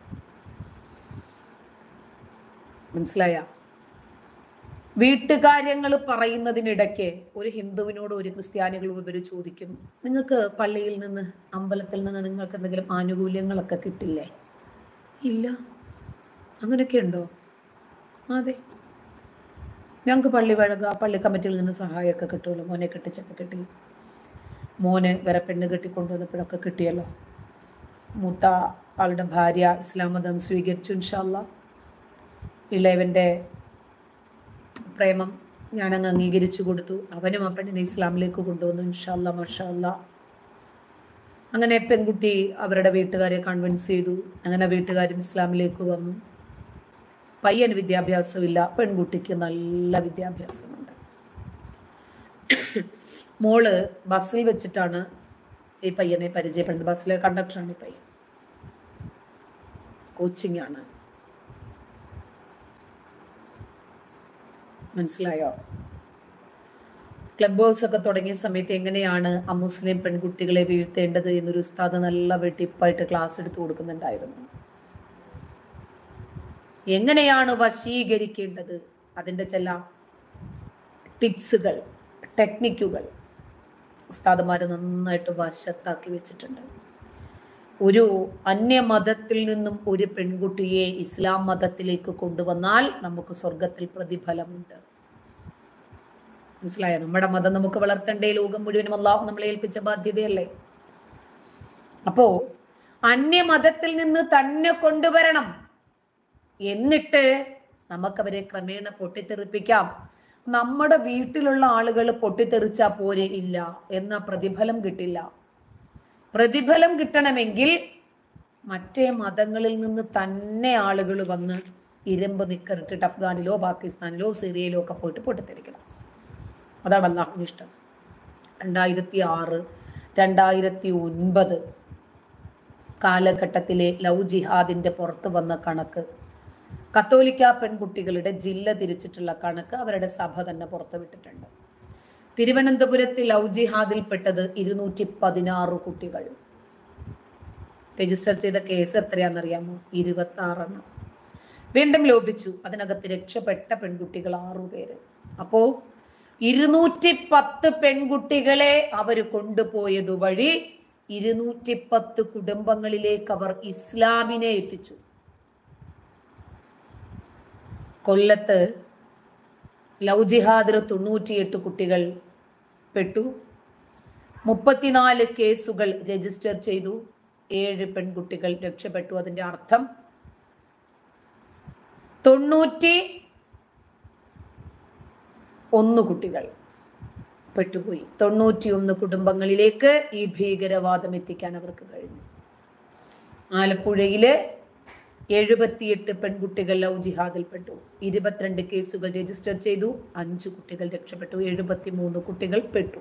മനസ്സിലായ വീട്ടുകാര്യങ്ങൾ പറയുന്നതിനിടയ്ക്ക് ഒരു ഹിന്ദുവിനോട് ഒരു ക്രിസ്ത്യാനികളും ഇവർ ചോദിക്കും നിങ്ങൾക്ക് പള്ളിയിൽ നിന്ന് അമ്പലത്തിൽ നിന്ന് നിങ്ങൾക്ക് എന്തെങ്കിലും ആനുകൂല്യങ്ങളൊക്കെ കിട്ടില്ലേ ഇല്ല അങ്ങനെയൊക്കെ ഉണ്ടോ അതെ ഞങ്ങൾക്ക് പള്ളി വഴക പള്ളി കമ്മിറ്റിയിൽ നിന്ന് സഹായമൊക്കെ കിട്ടുമല്ലോ മോനെ കെട്ടിച്ചൊക്കെ കിട്ടി മോന് വേറെ പെണ്ണ് കെട്ടിക്കൊണ്ടുവന്നപ്പോഴൊക്കെ കിട്ടിയല്ലോ മൂത്ത ആളുടെ ഭാര്യ ഇസ്ലാം മതം സ്വീകരിച്ചു ഇൻഷാല്ല ഇളയവൻ്റെ പ്രേമം ഞാനങ്ങ് അംഗീകരിച്ചു കൊടുത്തു അവനും ആ പെണ്ണിനെ ഇസ്ലാമിലേക്ക് കൊണ്ടുവന്നു ഇൻഷാല്ല മഷാല്ല അങ്ങനെ പെൺകുട്ടി അവരുടെ വീട്ടുകാരെ കൺവിൻസ് ചെയ്തു അങ്ങനെ വീട്ടുകാരും ഇസ്ലാമിലേക്ക് വന്നു പയ്യന് വിദ്യാഭ്യാസമില്ല പെൺകുട്ടിക്ക് നല്ല വിദ്യാഭ്യാസമുണ്ട് മോള് ബസ്സിൽ വെച്ചിട്ടാണ് ഈ പയ്യനെ പരിചയപ്പെടുന്നത് ബസ്സിലെ കണ്ടക്ടറാണ് ഈ പയ്യൻ കോച്ചിങ് ആണ് മനസ്സിലായോ ക്ലബ് ഹൗസ് ഒക്കെ തുടങ്ങിയ സമയത്ത് എങ്ങനെയാണ് അമുസ്ലിം പെൺകുട്ടികളെ വീഴ്ത്തേണ്ടത് എന്നൊരു ഉസ്താദ് നല്ല വെട്ടിപ്പായിട്ട് ക്ലാസ് എടുത്തു കൊടുക്കുന്നുണ്ടായിരുന്നു എങ്ങനെയാണ് വശീകരിക്കേണ്ടത് അതിൻ്റെ ചില ടിപ്സുകൾ ടെക്നിക്കുകൾ ഉസ്താദുമാർ നന്നായിട്ട് വശത്താക്കി വെച്ചിട്ടുണ്ട് ഒരു അന്യമതത്തിൽ നിന്നും ഒരു പെൺകുട്ടിയെ ഇസ്ലാം മതത്തിലേക്ക് കൊണ്ടുവന്നാൽ നമുക്ക് സ്വർഗത്തിൽ പ്രതിഫലമുണ്ട് മനസ്സിലായോ നമ്മുടെ മതം നമുക്ക് വളർത്തേണ്ടേ ലോകം മുഴുവനും അള്ളാഹു നമ്മളെ ഏൽപ്പിച്ച ബാധ്യതയല്ലേ അപ്പോ അന്യമതത്തിൽ നിന്ന് തന്നെ കൊണ്ടുവരണം എന്നിട്ട് നമുക്കവരെ ക്രമേണ പൊട്ടിത്തെറിപ്പിക്കാം നമ്മുടെ വീട്ടിലുള്ള ആളുകൾ പൊട്ടിത്തെറിച്ചാ പോരെ ഇല്ല എന്ന പ്രതിഫലം കിട്ടില്ല പ്രതിഫലം കിട്ടണമെങ്കിൽ മറ്റേ മതങ്ങളിൽ നിന്ന് തന്നെ ആളുകൾ വന്ന് ഇരുമ്പ് നിക്കറിട്ടിട്ട് അഫ്ഗാനിലോ പാകിസ്ഥാനിലോ സിറിയയിലോ ഒക്കെ പോയിട്ട് പൊട്ടിത്തെറിക്കണം അതാണ് അള്ളാഹുവിന് ഇഷ്ടം രണ്ടായിരത്തി ആറ് രണ്ടായിരത്തി ഒൻപത് കാലഘട്ടത്തിലെ ലവ് ജിഹാദിന്റെ പുറത്ത് വന്ന കണക്ക് കത്തോലിക്ക പെൺകുട്ടികളുടെ ജില്ല തിരിച്ചിട്ടുള്ള കണക്ക് അവരുടെ സഭ തന്നെ പുറത്തുവിട്ടിട്ടുണ്ട് തിരുവനന്തപുരത്ത് ലവ് ജിഹാദിൽപ്പെട്ടത് ഇരുന്നൂറ്റി പതിനാറ് കുട്ടികൾ രജിസ്റ്റർ ചെയ്ത കേസ് എത്രയാണെന്നറിയാമോ ഇരുപത്തി ആറെണ്ണം വീണ്ടും ലോപിച്ചു അതിനകത്ത് രക്ഷപ്പെട്ട പെൺകുട്ടികൾ ആറുപേര് അപ്പോ ഇരുന്നൂറ്റി പത്ത് പെൺകുട്ടികളെ അവർ കൊണ്ടുപോയത് വഴി ഇരുന്നൂറ്റി പത്ത് കുടുംബങ്ങളിലേക്ക് അവർ ഇസ്ലാമിനെ എത്തിച്ചു കൊല്ലത്ത് ലവ് ജിഹാദിൽ തൊണ്ണൂറ്റിയെട്ട് കുട്ടികൾ പെട്ടു മുപ്പത്തിനാല് കേസുകൾ രജിസ്റ്റർ ചെയ്തു ഏഴ് പെൺകുട്ടികൾ രക്ഷപ്പെട്ടു അതിന്റെ അർത്ഥം തൊണ്ണൂറ്റി ഒന്ന് കുട്ടികൾ പെട്ടുപോയി തൊണ്ണൂറ്റിയൊന്ന് കുടുംബങ്ങളിലേക്ക് ഈ ഭീകരവാദം എത്തിക്കാൻ അവർക്ക് കഴിഞ്ഞു ആലപ്പുഴയിലെ എഴുപത്തിയെട്ട് പെൺകുട്ടികൾ ലവ് ജിഹാദിൽപ്പെട്ടു ഇരുപത്തിരണ്ട് കേസുകൾ രജിസ്റ്റർ ചെയ്തു അഞ്ച് കുട്ടികൾ രക്ഷപ്പെട്ടു എഴുപത്തിമൂന്ന് കുട്ടികൾ പെട്ടു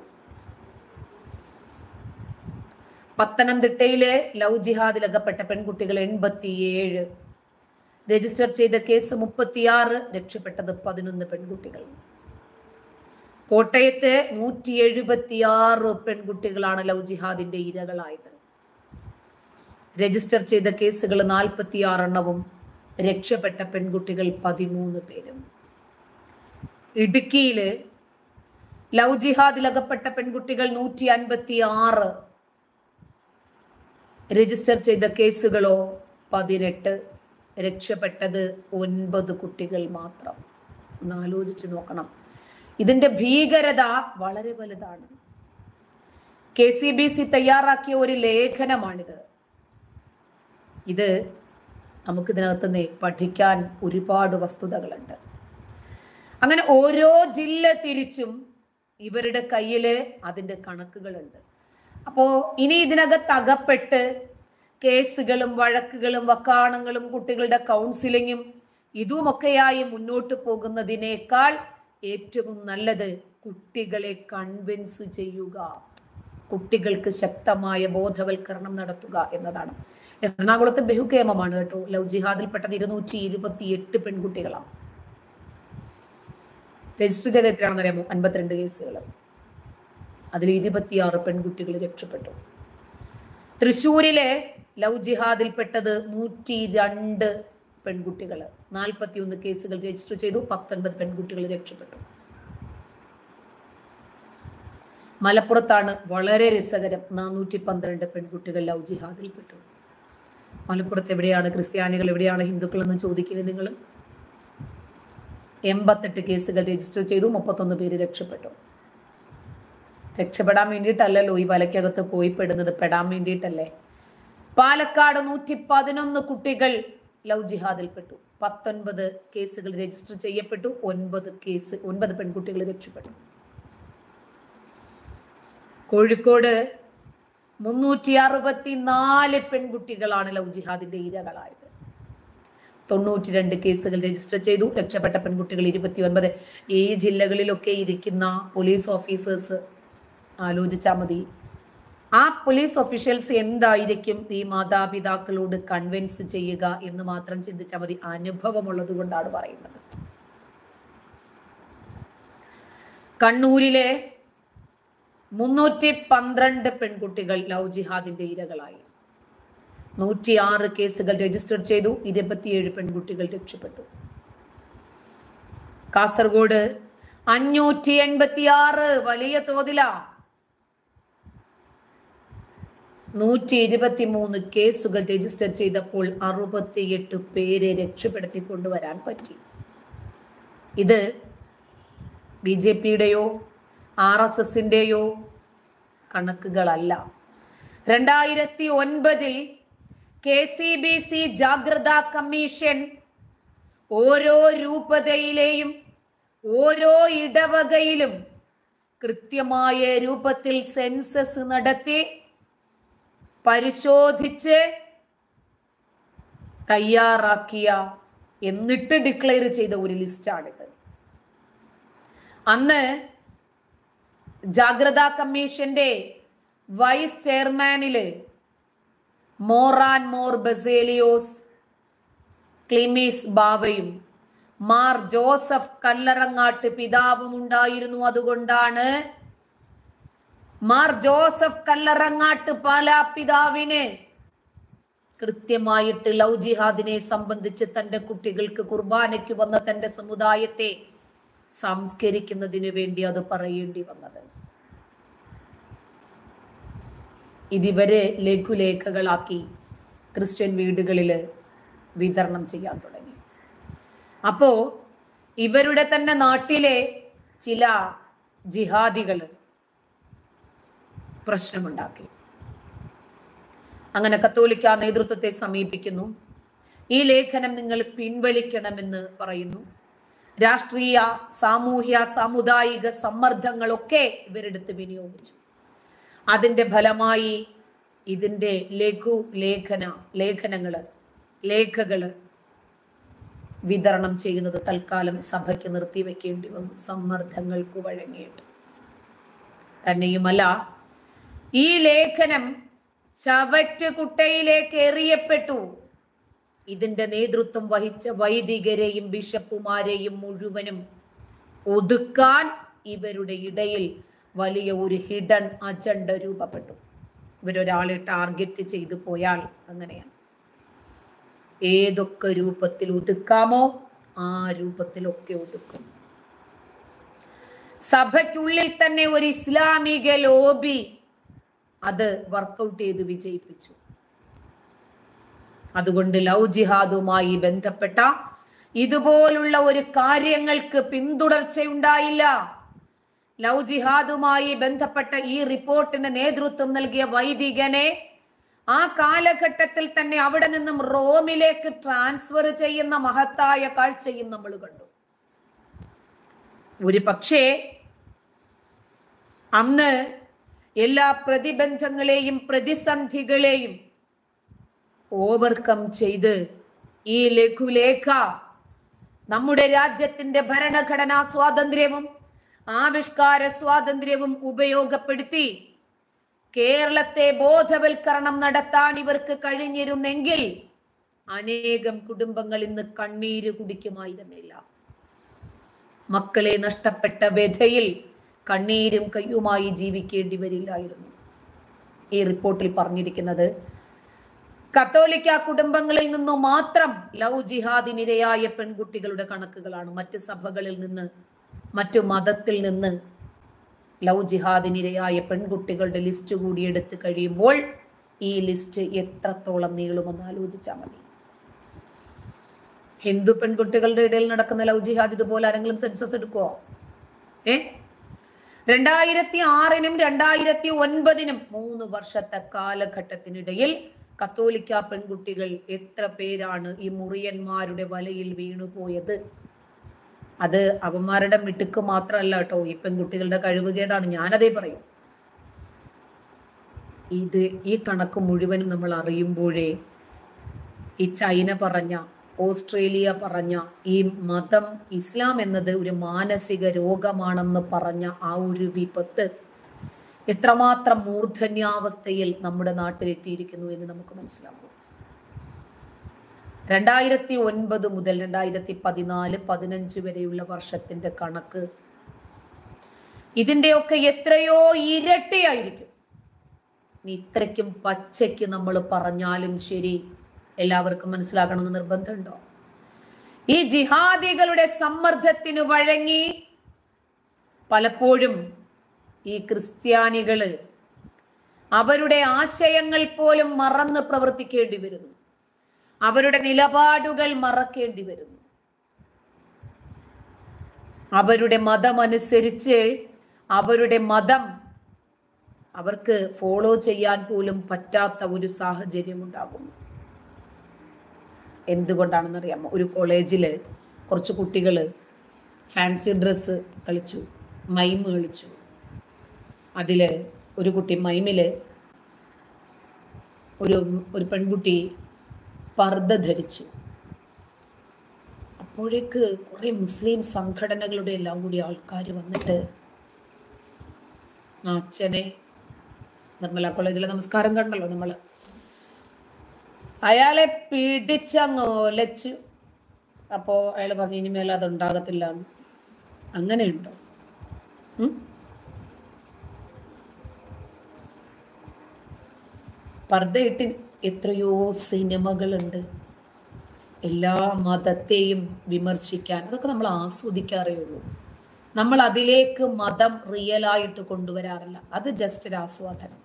പത്തനംതിട്ടയിലെ ലവ് ജിഹാദിൽ അകപ്പെട്ട പെൺകുട്ടികൾ എൺപത്തിയേഴ് രജിസ്റ്റർ ചെയ്ത കേസ് മുപ്പത്തിയാറ് രക്ഷപ്പെട്ടത് പതിനൊന്ന് പെൺകുട്ടികൾ കോട്ടയത്ത് നൂറ്റി എഴുപത്തിയാറ് പെൺകുട്ടികളാണ് ലവ് ജിഹാദിന്റെ ഇരകളായത് രജിസ്റ്റർ ചെയ്ത കേസുകൾ നാൽപ്പത്തി എണ്ണവും രക്ഷപ്പെട്ട പെൺകുട്ടികൾ പതിമൂന്ന് പേരും ഇടുക്കിയില് ലവ് ജിഹാദിൽ അകപ്പെട്ട പെൺകുട്ടികൾ നൂറ്റി അൻപത്തി ആറ് രജിസ്റ്റർ ചെയ്ത കേസുകളോ പതിനെട്ട് രക്ഷപ്പെട്ടത് ഒൻപത് കുട്ടികൾ മാത്രം ഒന്ന് ആലോചിച്ച് നോക്കണം ഇതിന്റെ ഭീകരത വളരെ വലുതാണ് കെ സി ബി സി തയ്യാറാക്കിയ ഒരു ലേഖനമാണിത് ഇത് നമുക്കിതിനകത്ത് നിന്ന് പഠിക്കാൻ ഒരുപാട് വസ്തുതകളുണ്ട് അങ്ങനെ ഓരോ ജില്ല തിരിച്ചും ഇവരുടെ കയ്യില് അതിന്റെ കണക്കുകളുണ്ട് അപ്പോ ഇനി ഇതിനകത്ത് അകപ്പെട്ട് കേസുകളും വഴക്കുകളും വക്കാണങ്ങളും കുട്ടികളുടെ കൗൺസിലിങ്ങും ഇതുമൊക്കെയായി മുന്നോട്ട് പോകുന്നതിനേക്കാൾ ഏറ്റവും നല്ലത് കുട്ടികളെ കൺവിൻസ് ചെയ്യുക കുട്ടികൾക്ക് ശക്തമായ ബോധവൽക്കരണം നടത്തുക എന്നതാണ് എറണാകുളത്ത് ബഹുക്ഷേമമാണ് കേട്ടോ ലവ് ജിഹാദിൽപ്പെട്ടത് ഇരുന്നൂറ്റി ഇരുപത്തി എട്ട് പെൺകുട്ടികളാണ് രജിസ്റ്റർ ചെയ്ത എത്രയാണെന്ന് അറിയാമോ അൻപത്തിരണ്ട് കേസുകൾ അതിൽ ഇരുപത്തിയാറ് പെൺകുട്ടികൾ രക്ഷപ്പെട്ടു തൃശ്ശൂരിലെ ലവ് ജിഹാദിൽപ്പെട്ടത് നൂറ്റി രണ്ട് പെൺകുട്ടികൾ നാൽപ്പത്തിയൊന്ന് കേസുകൾ രജിസ്റ്റർ ചെയ്തു പത്തൊൻപത് പെൺകുട്ടികൾ രക്ഷപ്പെട്ടു മലപ്പുറത്താണ് വളരെ രസകരം നാനൂറ്റി പന്ത്രണ്ട് പെൺകുട്ടികൾ ലവ് ജിഹാദിൽപ്പെട്ടു മലപ്പുറത്ത് എവിടെയാണ് ക്രിസ്ത്യാനികൾ എവിടെയാണ് ഹിന്ദുക്കൾ എന്ന് ചോദിക്കുന്നത് നിങ്ങൾ എൺപത്തെട്ട് കേസുകൾ രജിസ്റ്റർ ചെയ്തു മുപ്പത്തൊന്ന് പേര് രക്ഷപ്പെട്ടു രക്ഷപ്പെടാൻ വേണ്ടിയിട്ടല്ലല്ലോ ഈ വലയ്ക്കകത്ത് പോയി പെടുന്നത് പെടാൻ വേണ്ടിയിട്ടല്ലേ പാലക്കാട് നൂറ്റി പതിനൊന്ന് കുട്ടികൾ ലവ് ജിഹാദിൽപ്പെട്ടു പത്തൊൻപത് കേസുകൾ രജിസ്റ്റർ ചെയ്യപ്പെട്ടു ഒൻപത് കേസ് ഒൻപത് പെൺകുട്ടികൾ രക്ഷപ്പെട്ടു കോഴിക്കോട് മുന്നൂറ്റി അറുപത്തി നാല് പെൺകുട്ടികളാണ് ലവ് ജിഹാദിന്റെ ഇരകളായത് തൊണ്ണൂറ്റി രണ്ട് കേസുകൾ രജിസ്റ്റർ ചെയ്തു രക്ഷപ്പെട്ട പെൺകുട്ടികൾ ഇരുപത്തി ഒൻപത് ഈ ജില്ലകളിലൊക്കെ ഇരിക്കുന്ന പോലീസ് ഓഫീസേഴ്സ് ആലോചിച്ചാൽ മതി ആ പോലീസ് ഒഫീഷ്യൽസ് എന്തായിരിക്കും ഈ മാതാപിതാക്കളോട് കൺവിൻസ് ചെയ്യുക എന്ന് മാത്രം ചിന്തിച്ചാൽ മതി അനുഭവമുള്ളത് കൊണ്ടാണ് പറയുന്നത് കണ്ണൂരിലെ മുന്നൂറ്റി പന്ത്രണ്ട് പെൺകുട്ടികൾ ലവ് ജിഹാദിന്റെ ഇരകളായി നൂറ്റി ആറ് കേസുകൾ രജിസ്റ്റർ ചെയ്തു ഇരുപത്തിയേഴ് പെൺകുട്ടികൾ രക്ഷപ്പെട്ടു കാസർഗോഡ് അഞ്ഞൂറ്റി എൺപത്തി ആറ് വലിയ തോതിലാ നൂറ്റി ഇരുപത്തി മൂന്ന് കേസുകൾ രജിസ്റ്റർ ചെയ്തപ്പോൾ അറുപത്തിയെട്ട് പേരെ രക്ഷപ്പെടുത്തി കൊണ്ടുവരാൻ പറ്റി ഇത് ബി ജെ പിയുടെയോ ആർ എസ് എസിൻ്റെയോ കണക്കുകളല്ല രണ്ടായിരത്തി ഒൻപതിൽ കെ സി ബി സി ജാഗ്രതാ കമ്മീഷൻ ഓരോ രൂപതയിലെയും ഓരോ ഇടവകയിലും കൃത്യമായ രൂപത്തിൽ സെൻസസ് നടത്തി പരിശോധിച്ച് തയ്യാറാക്കിയ എന്നിട്ട് ഡിക്ലെയർ ചെയ്ത ഒരു ലിസ്റ്റാണിത് അന്ന് ജാഗ്രതാ കമ്മീഷന്റെ വൈസ് ചെയർമാനില് മോറാൻ മോർ ബസേലിയോസ് ക്ലിമീസ് ബാവയും മാർ ജോസഫ് കല്ലറങ്ങാട്ട് പിതാവും ഉണ്ടായിരുന്നു അതുകൊണ്ടാണ് മാർ ജോസഫ് കല്ലറങ്ങാട്ട് പാലാ പിതാവിന് കൃത്യമായിട്ട് ലവ് ജിഹാദിനെ സംബന്ധിച്ച് തന്റെ കുട്ടികൾക്ക് കുർബാനയ്ക്ക് വന്ന തന്റെ സമുദായത്തെ സംസ്കരിക്കുന്നതിന് വേണ്ടി അത് പറയേണ്ടി വന്നത് ഇതിവരെ ലഘുലേഖകളാക്കി ക്രിസ്ത്യൻ വീടുകളിൽ വിതരണം ചെയ്യാൻ തുടങ്ങി അപ്പോ ഇവരുടെ തന്നെ നാട്ടിലെ ചില ജിഹാദികൾ പ്രശ്നമുണ്ടാക്കി അങ്ങനെ കത്തോലിക്ക നേതൃത്വത്തെ സമീപിക്കുന്നു ഈ ലേഖനം നിങ്ങൾ പിൻവലിക്കണമെന്ന് പറയുന്നു രാഷ്ട്രീയ സാമൂഹ്യ സാമുദായിക സമ്മർദ്ദങ്ങളൊക്കെ ഇവരെടുത്ത് വിനിയോഗിച്ചു അതിന്റെ ഫലമായി ഇതിന്റെ ലഘു ലേഖന ലേഖനങ്ങള് ലേഖകള് വിതരണം ചെയ്യുന്നത് തൽക്കാലം സഭയ്ക്ക് നിർത്തിവെക്കേണ്ടി വന്നു സമ്മർദ്ദങ്ങൾക്ക് വഴങ്ങിയിട്ട് തന്നെയുമല്ല ഈ ലേഖനം ചവറ്റുകുട്ടയിലേക്ക് എറിയപ്പെട്ടു ഇതിന്റെ നേതൃത്വം വഹിച്ച വൈദികരെയും ബിഷപ്പുമാരെയും മുഴുവനും ഒതുക്കാൻ ഇവരുടെ ഇടയിൽ വലിയ ഒരു ഹിഡൻ അജണ്ട രൂപപ്പെട്ടു ഇവരൊരാളെ ടാർഗറ്റ് ചെയ്തു പോയാൽ അങ്ങനെയാണ് ഏതൊക്കെ രൂപത്തിൽ ഒതുക്കാമോ ആ രൂപത്തിലൊക്കെ ഒതുക്കും സഭയ്ക്കുള്ളിൽ തന്നെ ഒരു ഇസ്ലാമിക ലോബി അത് വർക്കൗട്ട് ചെയ്ത് വിജയിപ്പിച്ചു അതുകൊണ്ട് ലവ് ജിഹാദുമായി ബന്ധപ്പെട്ട ഇതുപോലുള്ള ഒരു കാര്യങ്ങൾക്ക് പിന്തുടർച്ചയുണ്ടായില്ല ലവ് ജിഹാദുമായി ബന്ധപ്പെട്ട ഈ റിപ്പോർട്ടിന് നേതൃത്വം നൽകിയ വൈദികനെ ആ കാലഘട്ടത്തിൽ തന്നെ അവിടെ നിന്നും റോമിലേക്ക് ട്രാൻസ്ഫർ ചെയ്യുന്ന മഹത്തായ കാഴ്ചയും നമ്മൾ കണ്ടു ഒരു പക്ഷേ അന്ന് എല്ലാ പ്രതിബന്ധങ്ങളെയും പ്രതിസന്ധികളെയും ഓവർകം ചെയ്ത് ഈ ലഘുലേഖ നമ്മുടെ രാജ്യത്തിന്റെ ഭരണഘടനാ സ്വാതന്ത്ര്യവും ആവിഷ്കാര സ്വാതന്ത്ര്യവും ഉപയോഗപ്പെടുത്തി കേരളത്തെ ബോധവൽക്കരണം നടത്താൻ ഇവർക്ക് കഴിഞ്ഞിരുന്നെങ്കിൽ അനേകം കുടുംബങ്ങൾ ഇന്ന് കണ്ണീര് കുടിക്കുമായിരുന്നില്ല മക്കളെ നഷ്ടപ്പെട്ട വ്യഥയിൽ കണ്ണീരും കയ്യുമായി ജീവിക്കേണ്ടി വരില്ലായിരുന്നു ഈ റിപ്പോർട്ടിൽ പറഞ്ഞിരിക്കുന്നത് കത്തോലിക്ക കുടുംബങ്ങളിൽ നിന്നു മാത്രം ലവ് ജിഹാദിനിരയായ പെൺകുട്ടികളുടെ കണക്കുകളാണ് മറ്റ് സഭകളിൽ നിന്ന് മറ്റു മതത്തിൽ നിന്ന് ലവ് ജിഹാദിനിരയായ പെൺകുട്ടികളുടെ ലിസ്റ്റ് കൂടി എടുത്തു കഴിയുമ്പോൾ ഈ ലിസ്റ്റ് എത്രത്തോളം നീളുമെന്ന് ആലോചിച്ചാൽ മതി ഹിന്ദു പെൺകുട്ടികളുടെ ഇടയിൽ നടക്കുന്ന ലവ് ജിഹാദ് ഇതുപോലെ ആരെങ്കിലും സെൻസസ് എടുക്കുവോ ഏ രണ്ടായിരത്തി ആറിനും രണ്ടായിരത്തി ഒൻപതിനും മൂന്ന് വർഷത്തെ കാലഘട്ടത്തിനിടയിൽ കത്തോലിക്ക പെൺകുട്ടികൾ എത്ര പേരാണ് ഈ മുറിയന്മാരുടെ വലയിൽ വീണുപോയത് അത് അവന്മാരുടെ മിടുക്ക് മാത്രമല്ല കേട്ടോ ഈ പെൺകുട്ടികളുടെ കഴിവുകേടാണ് ഞാനതേ പറയും ഇത് ഈ കണക്ക് മുഴുവനും നമ്മൾ അറിയുമ്പോഴേ ഈ ചൈന പറഞ്ഞ ഓസ്ട്രേലിയ പറഞ്ഞ ഈ മതം ഇസ്ലാം എന്നത് ഒരു മാനസിക രോഗമാണെന്ന് പറഞ്ഞ ആ ഒരു വിപത്ത് എത്രമാത്രം മൂർധന്യാവസ്ഥയിൽ നമ്മുടെ നാട്ടിലെത്തിയിരിക്കുന്നു എന്ന് നമുക്ക് മനസ്സിലാക്കും രണ്ടായിരത്തി ഒൻപത് മുതൽ രണ്ടായിരത്തി പതിനാല് പതിനഞ്ച് വരെയുള്ള വർഷത്തിന്റെ കണക്ക് ഇതിന്റെയൊക്കെ എത്രയോ ഇരട്ടിയായിരിക്കും നീ ഇത്രയ്ക്കും പച്ചയ്ക്ക് നമ്മൾ പറഞ്ഞാലും ശരി എല്ലാവർക്കും മനസ്സിലാക്കണമെന്ന് നിർബന്ധമുണ്ടോ ഈ ജിഹാദികളുടെ സമ്മർദ്ദത്തിന് വഴങ്ങി പലപ്പോഴും ഈ ക്രിസ്ത്യാനികള് അവരുടെ ആശയങ്ങൾ പോലും മറന്ന് പ്രവർത്തിക്കേണ്ടി വരുന്നു അവരുടെ നിലപാടുകൾ മറക്കേണ്ടി വരുന്നു അവരുടെ മതമനുസരിച്ച് അവരുടെ മതം അവർക്ക് ഫോളോ ചെയ്യാൻ പോലും പറ്റാത്ത ഒരു സാഹചര്യം ഉണ്ടാകുന്നു എന്തുകൊണ്ടാണെന്നറിയാമോ ഒരു കോളേജിൽ കുറച്ച് കുട്ടികൾ ഫാൻസി ഡ്രസ്സ് കളിച്ചു മൈമ് കളിച്ചു അതിൽ ഒരു കുട്ടി മൈമിൽ ഒരു ഒരു പെൺകുട്ടി പർദ്ദ ധരിച്ചു അപ്പോഴേക്ക് കുറേ മുസ്ലിം സംഘടനകളുടെ എല്ലാം കൂടി ആൾക്കാർ വന്നിട്ട് ആ അച്ഛനെ നിർമ്മല കോളേജിലെ നമസ്കാരം കണ്ടല്ലോ നമ്മൾ അയാളെ പിടിച്ചങ്ങ് ഒലച്ചു അപ്പോൾ അയാൾ പറഞ്ഞു ഇനിമേൽ അത് ഉണ്ടാകത്തില്ല എന്ന് അങ്ങനെയുണ്ടോ ഉം? പർദ്ദയിട്ട് എത്രയോ സിനിമകളുണ്ട് എല്ലാ മതത്തെയും വിമർശിക്കാൻ അതൊക്കെ നമ്മൾ ആസ്വദിക്കാറേ ഉള്ളൂ നമ്മൾ അതിലേക്ക് മതം റിയലായിട്ട് കൊണ്ടുവരാറില്ല അത് ജസ്റ്റ് ഒരു ആസ്വാദനം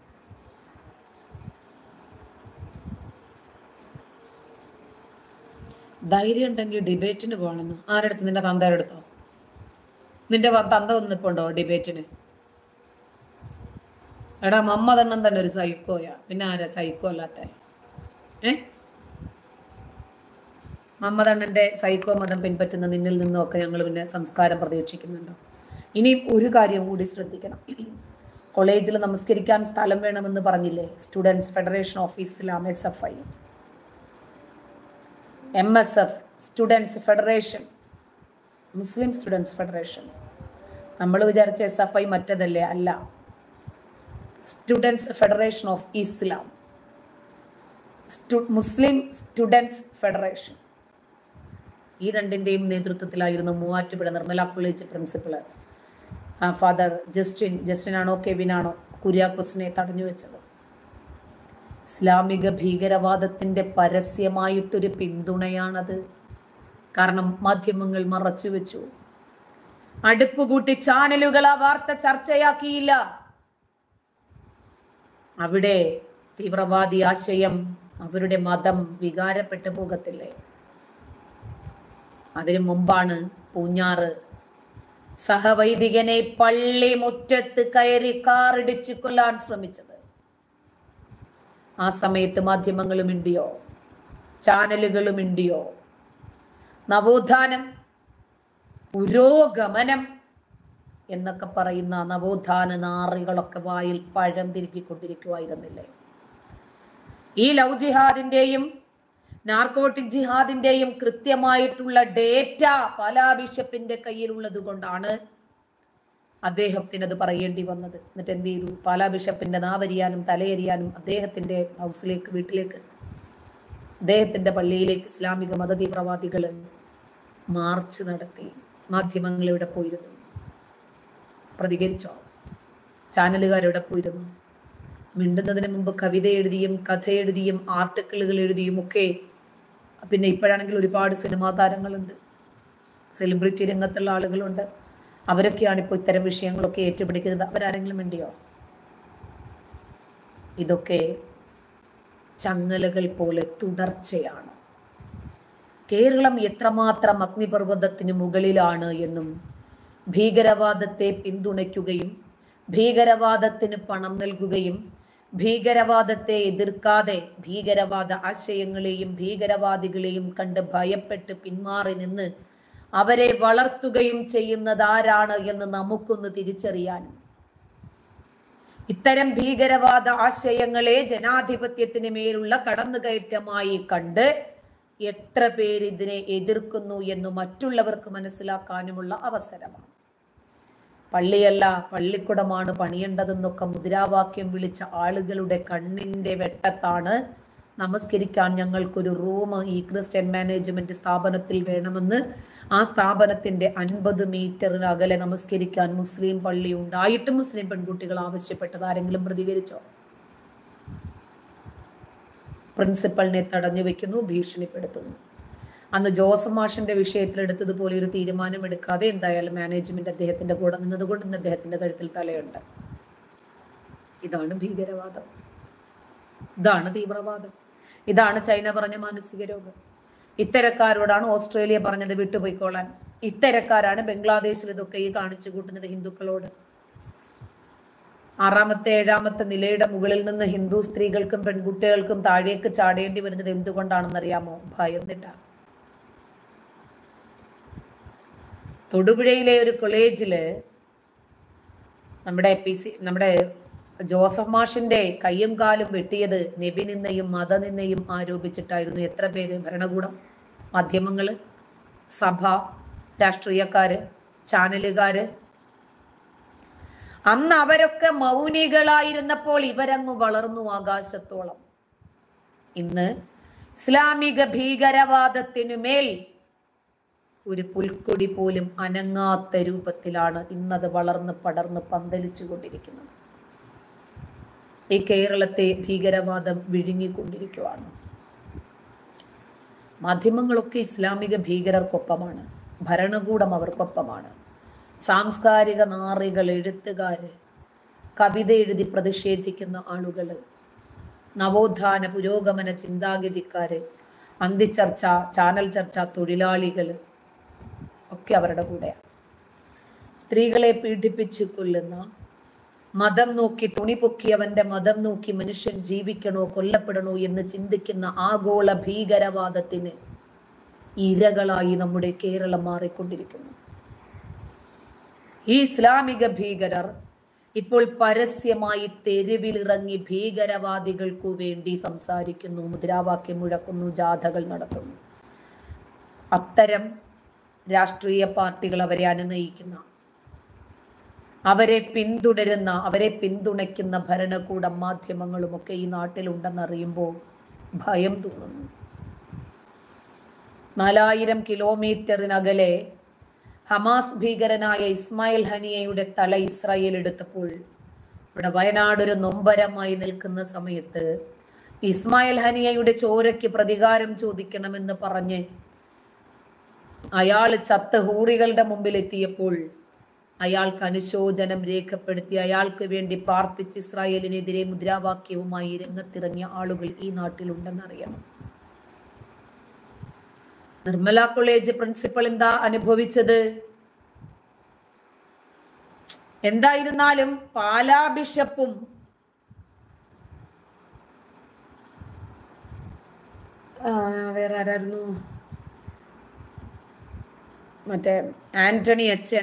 ധൈര്യം ഉണ്ടെങ്കിൽ ഡിബേറ്റിന് പോകണമെന്ന് ആരടുത്ത് നിന്റെ തന്തയുടെ അടുത്തോ നിന്റെ വ- തന്ത വന്നിപ്പുണ്ടോ ഡിബേറ്റിന് എടാ മമ്മതെണ്ണം തന്നെ ഒരു സൈക്കോയാ പിന്നെ ആരാ സൈക്കോ അല്ലാത്ത ഏ മമ്മദണ്ണന്റെ സൈക്കോ മതം പിൻപറ്റുന്ന നിന്നിൽ നിന്നൊക്കെ ഞങ്ങൾ പിന്നെ സംസ്കാരം പ്രതീക്ഷിക്കുന്നുണ്ടോ ഇനി ഒരു കാര്യം കൂടി ശ്രദ്ധിക്കണം കോളേജിൽ നമസ്കരിക്കാൻ സ്ഥലം വേണമെന്ന് പറഞ്ഞില്ലേ students federation of Islam S F I M S F students federation Muslim students federation നമ്മൾ വിചാരിച്ച എസ് എഫ് ഐ മറ്റതല്ലേ അല്ല സ്റ്റുഡൻസ് ഫെഡറേഷൻ ഓഫ് ഇസ്ലാം സ്റ്റു- മുസ്ലിം സ്റ്റുഡൻസ് ഫെഡറേഷൻ ഈ രണ്ടിൻ്റെയും നേതൃത്വത്തിലായിരുന്നു Muvattupuzha Nirmala college principal father Justin Justin ആണോ കെവിൻ ആണോ കുര്യാക്കോസിനെ തടഞ്ഞു വെച്ചത് ഇസ്ലാമിക ഭീകരവാദത്തിന്റെ പരസ്യമായിട്ടൊരു പിന്തുണയാണത് കാരണം മാധ്യമങ്ങൾ മറച്ചു വെച്ചു അടുപ്പ് കൂട്ടി ചാനലുകൾ ആ വാർത്ത ചർച്ചയാക്കിയില്ല അവിടെ തീവ്രവാദി ആശയം അവരുടെ മതം വികാരപ്പെട്ടു പോകത്തില്ലേ അതിനു മുമ്പാണ് പൂഞ്ഞാറ് സഹവൈദികനെ പള്ളി മുറ്റത്ത് കയറി കാറിടിച്ച് കൊല്ലാൻ ശ്രമിച്ചത് ആ സമയത്ത് മാധ്യമങ്ങളും ഇണ്ടിയോ ചാനലുകളും ഇണ്ടിയോ നവോത്ഥാനം പുരോഗമനം എന്നൊക്കെ പറയുന്ന നവോത്ഥാന നാറികളൊക്കെ വായിൽ പഴം തിരുപ്പിക്കൊണ്ടിരിക്കുമായിരുന്നില്ലേ ഈ ലവ് ജിഹാദിന്റെയും നാർക്കോട്ടിക് ജിഹാദിന്റെയും കൃത്യമായിട്ടുള്ള ഡേറ്റ പാലാ ബിഷപ്പിന്റെ കയ്യിലുള്ളത് കൊണ്ടാണ് അദ്ദേഹത്തിന് അത് പറയേണ്ടി വന്നത് എന്നിട്ട് എന്ത് ചെയ്തു പാലാ ബിഷപ്പിന്റെ നാവരിയാനും തലയരിയാനും അദ്ദേഹത്തിന്റെ ഹൗസിലേക്ക് വീട്ടിലേക്ക് അദ്ദേഹത്തിന്റെ പള്ളിയിലേക്ക് ഇസ്ലാമിക മത തീവ്രവാദികൾ മാർച്ച് നടത്തി മാധ്യമങ്ങൾ ഇവിടെ പോയിരുന്നു പ്രതികരിച്ചോ ചാനലുകാരെവിടെ പോയിരുന്നു മിണ്ടുന്നതിന് മുമ്പ് കവിത എഴുതിയും കഥ എഴുതിയും ആർട്ടിക്കിളുകൾ എഴുതിയും ഒക്കെ പിന്നെ ഇപ്പോഴാണെങ്കിൽ ഒരുപാട് സിനിമാ താരങ്ങളുണ്ട് സെലിബ്രിറ്റി രംഗത്തുള്ള ആളുകളുണ്ട് അവരൊക്കെയാണ് ഇപ്പോൾ ഇത്തരം വിഷയങ്ങളൊക്കെ ഏറ്റുപിടിക്കുന്നത് അവരാരെങ്കിലും വേണ്ടിയോ ഇതൊക്കെ ചങ്ങലകൾ പോലെ തുടർച്ചയാണ് കേരളം എത്രമാത്രം അഗ്നിപർവ്വതത്തിന് മുകളിലാണ് എന്നും ഭീകരവാദത്തെ പിന്തുണയ്ക്കുകയും ഭീകരവാദത്തിന് പണം നൽകുകയും ഭീകരവാദത്തെ എതിർക്കാതെ ഭീകരവാദ ആശയങ്ങളെയും ഭീകരവാദികളെയും കണ്ട് ഭയപ്പെട്ട് പിന്മാറി നിന്ന് അവരെ വളർത്തുകയും ചെയ്യുന്നത് ആരാണ് എന്ന് നമുക്കൊന്ന് തിരിച്ചറിയാനും ഇത്തരം ഭീകരവാദ ആശയങ്ങളെ ജനാധിപത്യത്തിന് മേലുള്ള കടന്നുകയറ്റമായി കണ്ട് എത്ര പേര് ഇതിനെ എതിർക്കുന്നു എന്ന് മറ്റുള്ളവർക്ക് മനസ്സിലാക്കാനുമുള്ള അവസരമാണ് പള്ളിയല്ല പള്ളിക്കുടമാണ് പണിയേണ്ടതെന്നൊക്കെ മുദ്രാവാക്യം വിളിച്ച ആളുകളുടെ കണ്ണിന്റെ വെട്ടത്താണ് നമസ്കരിക്കാൻ ഞങ്ങൾക്കൊരു റൂം ഈ ക്രിസ്ത്യൻ മാനേജ്മെന്റ് സ്ഥാപനത്തിൽ വേണമെന്ന് ആ സ്ഥാപനത്തിന്റെ അൻപത് മീറ്ററിന് അകലെ നമസ്കരിക്കാൻ മുസ്ലിം പള്ളി ഉണ്ടായിട്ടും മുസ്ലിം പെൺകുട്ടികൾ ആവശ്യപ്പെട്ടത് ആരെങ്കിലും പ്രതികരിച്ചോ പ്രിൻസിപ്പലിനെ തടഞ്ഞു വെക്കുന്നു ഭീഷണിപ്പെടുത്തുന്നു അന്ന് ജോസഫ് മാഷിന്റെ വിഷയത്തിൽ എടുത്തതുപോലെ ഒരു തീരുമാനം എടുക്കാതെ എന്തായാലും മാനേജ്മെന്റ് അദ്ദേഹത്തിന്റെ കൂടെ നിന്നതുകൊണ്ട് ഇന്ന് അദ്ദേഹത്തിന്റെ കഴുത്തിൽ തലയുണ്ട് ഇതാണ് ഭീകരവാദം ഇതാണ് തീവ്രവാദം ഇതാണ് ചൈന പറഞ്ഞ മാനസിക രോഗം ഇത്തരക്കാരോടാണ് ഓസ്ട്രേലിയ പറഞ്ഞത് വിട്ടുപോയിക്കോളാൻ ഇത്തരക്കാരാണ് ബംഗ്ലാദേശിൽ ഇതൊക്കെ ഈ കാണിച്ചു കൂട്ടുന്നത് ഹിന്ദുക്കളോട് ആറാമത്തെ ഏഴാമത്തെ നിലയുടെ മുകളിൽ നിന്ന് ഹിന്ദു സ്ത്രീകൾക്കും പെൺകുട്ടികൾക്കും താഴേക്ക് ചാടേണ്ടി വരുന്നത് എന്തുകൊണ്ടാണെന്നറിയാമോ ഭയന്നിട്ടാണ് തൊടുപുഴയിലെ ഒരു കോളേജില് നമ്മുടെ പി സി നമ്മുടെ ജോസഫ് മാഷിന്റെ കയ്യും കാലും വെട്ടിയത് നബിനിന്നയും മതനിന്നയും ആരോപിച്ചിട്ടായിരുന്നു എത്ര പേര് ഭരണകൂടം മാധ്യമങ്ങള് സഭ രാഷ്ട്രീയക്കാര് ചാനലുകാര് അന്ന് അവരൊക്കെ മൗനികളായിരുന്നപ്പോൾ ഇവരങ്ങ് വളർന്നു ആകാശത്തോളം ഇന്ന് ഇസ്ലാമിക ഭീകരവാദത്തിനു മേൽ ഒരു പുൽക്കൊടി പോലും അനങ്ങാത്ത രൂപത്തിലാണ് ഇന്നത് വളർന്ന് പടർന്ന് പന്തലിച്ചു കൊണ്ടിരിക്കുന്നത് ഈ കേരളത്തെ ഭീകരവാദം വിഴുങ്ങിക്കൊണ്ടിരിക്കുവാണ് മാധ്യമങ്ങളൊക്കെ ഇസ്ലാമിക ഭീകരർക്കൊപ്പമാണ് ഭരണകൂടം അവർക്കൊപ്പമാണ് സാംസ്കാരിക നാറികൾ എഴുത്തുകാര് കവിത എഴുതി പ്രതിഷേധിക്കുന്ന ആളുകൾ നവോത്ഥാന പുരോഗമന ചിന്താഗതിക്കാര് അന്തിച്ചർച്ച ചാനൽ ചർച്ച തൊഴിലാളികൾ ഒക്കെ അവരുടെ കൂടെയാണ് സ്ത്രീകളെ പീഡിപ്പിച്ച് കൊല്ലുന്ന മതം നോക്കി തുണി പൊക്കിയവന്റെ മതം നോക്കി മനുഷ്യൻ ജീവിക്കണോ കൊല്ലപ്പെടണോ എന്ന് ചിന്തിക്കുന്ന ആഗോള ഭീകരവാദത്തിന് ഇരകളായി നമ്മുടെ കേരളം മാറിക്കൊണ്ടിരിക്കുന്നു ഈ ഇസ്ലാമിക ഭീകരർ ഇപ്പോൾ പരസ്യമായി തെരുവിലിറങ്ങി ഭീകരവാദികൾക്കു വേണ്ടി സംസാരിക്കുന്നു മുദ്രാവാക്യം മുഴക്കുന്നു ജാഥകൾ നടത്തുന്നു അത്തരം രാഷ്ട്രീയ പാർട്ടികൾ അവരെ അനുനയിക്കുന്ന അവരെ പിന്തുടരുന്ന അവരെ പിന്തുണയ്ക്കുന്ന ഭരണകൂടം മാധ്യമങ്ങളുമൊക്കെ ഈ നാട്ടിലുണ്ടെന്നറിയുമ്പോൾ ഭയം തോന്നുന്നു നാലായിരം കിലോമീറ്ററിനകലെ ഹമാസ് ഭീകരനായ ഇസ്മായിൽ ഹനിയയുടെ തല ഇസ്രായേൽ എടുത്തപ്പോൾ ഇവിടെ വയനാട് ഒരു നൊമ്പരമായി നിൽക്കുന്ന സമയത്ത് ഇസ്മായിൽ ഹനിയയുടെ ചോരയ്ക്ക് പ്രതികാരം ചോദിക്കണമെന്ന് പറഞ്ഞ് അയാൾ ചത്ത ഹൂറികളുടെ മുമ്പിൽ എത്തിയപ്പോൾ അയാൾക്ക് അനുശോചനം രേഖപ്പെടുത്തി അയാൾക്ക് വേണ്ടി പ്രാർത്ഥിച്ച് ഇസ്രായേലിനെതിരെ മുദ്രാവാക്യവുമായി രംഗത്തിറങ്ങിയ ആളുകൾ ഈ നാട്ടിലുണ്ടെന്നറിയണം നിർമ്മല കോളേജ് പ്രിൻസിപ്പൽ എന്താ അനുഭവിച്ചത് എന്തായിരുന്നാലും പാലാ ബിഷപ്പും ആ, വേറെ ആരായിരുന്നു മറ്റേ ആന്റണി അച്ഛൻ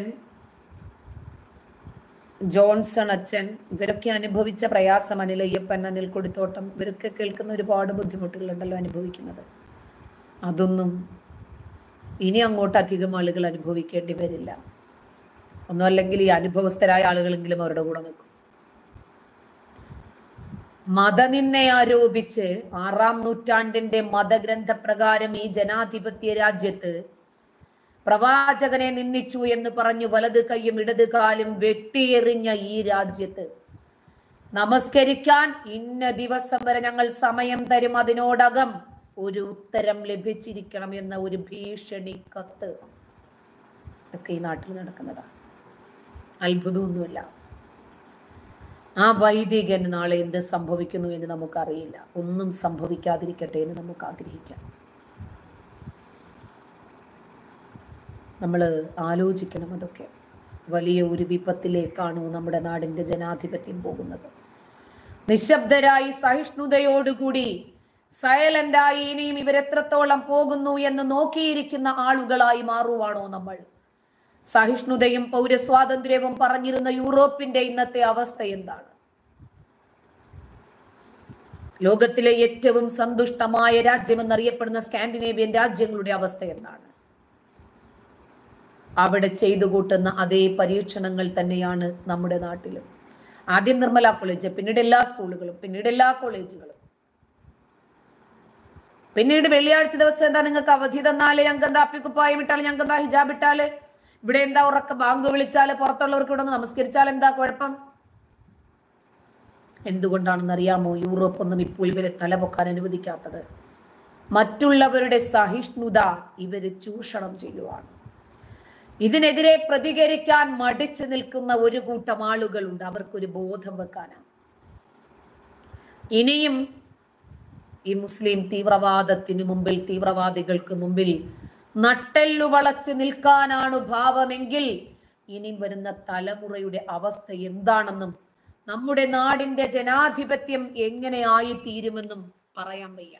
ജോൺസൺ അച്ഛൻ ഇവരൊക്കെ അനുഭവിച്ച പ്രയാസം അനിൽ അയ്യപ്പൻ അനിൽ കൊടിത്തോട്ടം ഇവരൊക്കെ കേൾക്കുന്ന ഒരുപാട് ബുദ്ധിമുട്ടുകളുണ്ടല്ലോ അനുഭവിക്കുന്നത് അതൊന്നും ഇനി അങ്ങോട്ട് അധികം ആളുകൾ അനുഭവിക്കേണ്ടി വരില്ല ഒന്നും അല്ലെങ്കിൽ ഈ അനുഭവസ്ഥരായ ആളുകളെങ്കിലും അവരുടെ കൂടെ നിൽക്കും മതനിന്നെ ആരോപിച്ച് ആറാം നൂറ്റാണ്ടിന്റെ മതഗ്രന്ഥപ്രകാരം ഈ ജനാധിപത്യ രാജ്യത്ത് പ്രവാചകനെ നിന്ദിച്ചു എന്ന് പറഞ്ഞു വലത് കൈയും ഇടത് കാലും വെട്ടിയെറിഞ്ഞ ഈ രാജ്യത്ത് നമസ്കരിക്കാൻ ഇന്ന ദിവസം വരെ ഞങ്ങൾ സമയം തരും അതിനോടകം ഒരു ഉത്തരം ലഭിച്ചിരിക്കണം എന്ന ഒരു ഭീഷണി കത്ത് ഇതൊക്കെ ഈ നാട്ടിൽ നടക്കുന്നതാണ് അത്ഭുതമൊന്നുമില്ല ആ വൈദികൻ നാളെ എന്ത് സംഭവിക്കുന്നു എന്ന് നമുക്കറിയില്ല ഒന്നും സംഭവിക്കാതിരിക്കട്ടെ എന്ന് നമുക്ക് ആഗ്രഹിക്കാം നമ്മൾ ആലോചിക്കണം അതൊക്കെ വലിയ ഒരു വിപത്തിലേക്കാണോ നമ്മുടെ നാടിന്റെ ജനാധിപത്യം പോകുന്നത് നിശബ്ദരായി സഹിഷ്ണുതയോടുകൂടി സൈലന്റായി ഇനിയും ഇവരെത്രത്തോളം പോകുന്നു എന്ന് നോക്കിയിരിക്കുന്ന ആളുകളായി മാറുവാണോ നമ്മൾ സഹിഷ്ണുതയും പൗരസ്വാതന്ത്ര്യവും പറഞ്ഞിരുന്ന യൂറോപ്പിന്റെ ഇന്നത്തെ അവസ്ഥ എന്താണ് ലോകത്തിലെ ഏറ്റവും സന്തുഷ്ടമായ രാജ്യമെന്നറിയപ്പെടുന്ന സ്കാൻഡിനേവിയൻ രാജ്യങ്ങളുടെ അവസ്ഥ എന്താണ് അവിടെ ചെയ്തു കൂട്ടുന്ന അതേ പരീക്ഷണങ്ങൾ തന്നെയാണ് നമ്മുടെ നാട്ടിലും ആദ്യം നിർമ്മല കോളേജ് പിന്നീട് എല്ലാ സ്കൂളുകളും പിന്നീട് എല്ലാ കോളേജുകളും പിന്നീട് വെള്ളിയാഴ്ച ദിവസം എന്താ നിങ്ങൾക്ക് അവധി തന്നാല് ഞങ്ങൾക്ക് എന്താ അപ്പിക്കുപ്പായം ഇട്ടാല് ഞങ്ങൾക്ക് എന്താ ഹിജാബ് ഇട്ടാല് ഇവിടെ എന്താ ഉറക്ക ബാങ്ക് വിളിച്ചാല് പുറത്തുള്ളവർക്ക് ഇവിടെ ഒന്ന് നമസ്കരിച്ചാൽ എന്താ കുഴപ്പം എന്തുകൊണ്ടാണെന്ന് അറിയാമോ യൂറോപ്പ് ഒന്നും ഇപ്പോൾ ഇവരെ തലപൊക്കാൻ അനുവദിക്കാത്തത് മറ്റുള്ളവരുടെ സഹിഷ്ണുത ഇവര് ചൂഷണം ചെയ്യുവാണ് ഇതിനെതിരെ പ്രതികരിക്കാൻ മടിച്ചു നിൽക്കുന്ന ഒരു കൂട്ടം ആളുകളുണ്ട് അവർക്കൊരു ബോധം വെക്കാനാണ് ഇനിയും ഈ മുസ്ലിം തീവ്രവാദത്തിന് മുമ്പിൽ തീവ്രവാദികൾക്ക് മുമ്പിൽ നട്ടെല്ലു വളച്ച് നിൽക്കാനാണ് ഭാവമെങ്കിൽ ഇനി വരുന്ന തലമുറയുടെ അവസ്ഥ എന്താണെന്നും നമ്മുടെ നാടിന്റെ ജനാധിപത്യം എങ്ങനെ ആയിത്തീരുമെന്നും പറയാൻ വയ്യ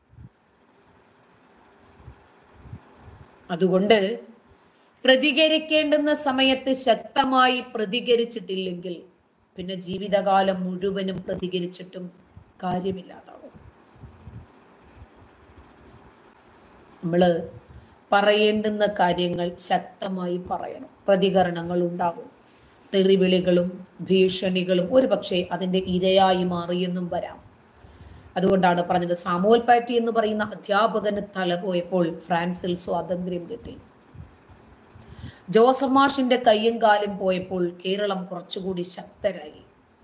അതുകൊണ്ട് പ്രതികരിക്കേണ്ടുന്ന സമയത്ത് ശക്തമായി പ്രതികരിച്ചിട്ടില്ലെങ്കിൽ പിന്നെ ജീവിതകാലം മുഴുവനും പ്രതികരിച്ചിട്ടും കാര്യമില്ലാതാവും നമ്മള് പറയേണ്ടുന്ന കാര്യങ്ങൾ ശക്തമായി പറയണം പ്രതികരണങ്ങൾ ഉണ്ടാകും തെറിവിളികളും ഭീഷണികളും ഒരുപക്ഷെ അതിന്റെ ഇരയായി മാറിയെന്നും വരാം അതുകൊണ്ടാണ് പറഞ്ഞത് സാമുവൽ പാറ്റി എന്ന് പറയുന്ന അധ്യാപകന് തല പോയപ്പോൾ ഫ്രാൻസിൽ സ്വാതന്ത്ര്യം കിട്ടി ജോസഫ് മാഷിന്റെ കയ്യും കാലും പോയപ്പോൾ കേരളം കുറച്ചുകൂടി ശക്തരായി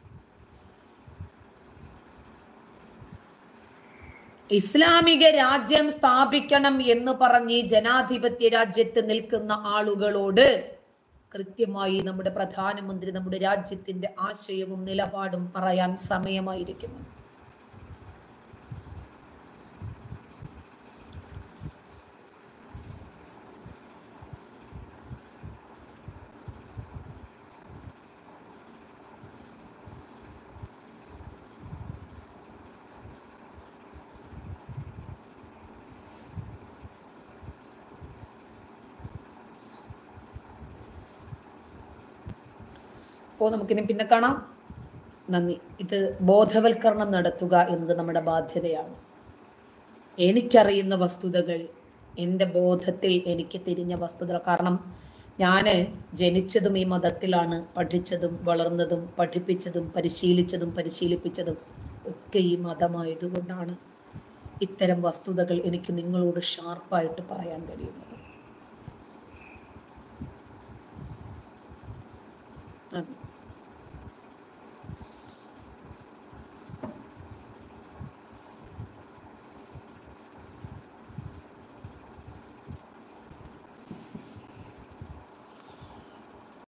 ഇസ്ലാമിക രാജ്യം സ്ഥാപിക്കണം എന്ന് പറഞ്ഞ് ജനാധിപത്യ രാജ്യത്ത് നിൽക്കുന്ന ആളുകളോട് കൃത്യമായി നമ്മുടെ പ്രധാനമന്ത്രി നമ്മുടെ രാജ്യത്തിന്റെ ആശയവും നിലപാടും പറയാൻ സമയമായിരിക്കുന്നു അപ്പോൾ നമുക്കിനി പിന്നെ കാണാം നന്ദി ഇത് ബോധവൽക്കരണം നടത്തുക എന്നത് നമ്മുടെ ബാധ്യതയാണ് എനിക്കറിയുന്ന വസ്തുതകൾ എൻ്റെ ബോധത്തിൽ എനിക്ക് തിരിഞ്ഞ വസ്തുതകൾ കാരണം ഞാൻ ജനിച്ചതും ഈ മതത്തിലാണ് പഠിച്ചതും വളർന്നതും പഠിപ്പിച്ചതും പരിശീലിച്ചതും പരിശീലിപ്പിച്ചതും ഒക്കെ ഈ മതമായതുകൊണ്ടാണ് ഇത്തരം വസ്തുതകൾ എനിക്ക് നിങ്ങളോട് ഷാർപ്പായിട്ട് പറയാൻ കഴിയുന്നത് നന്ദി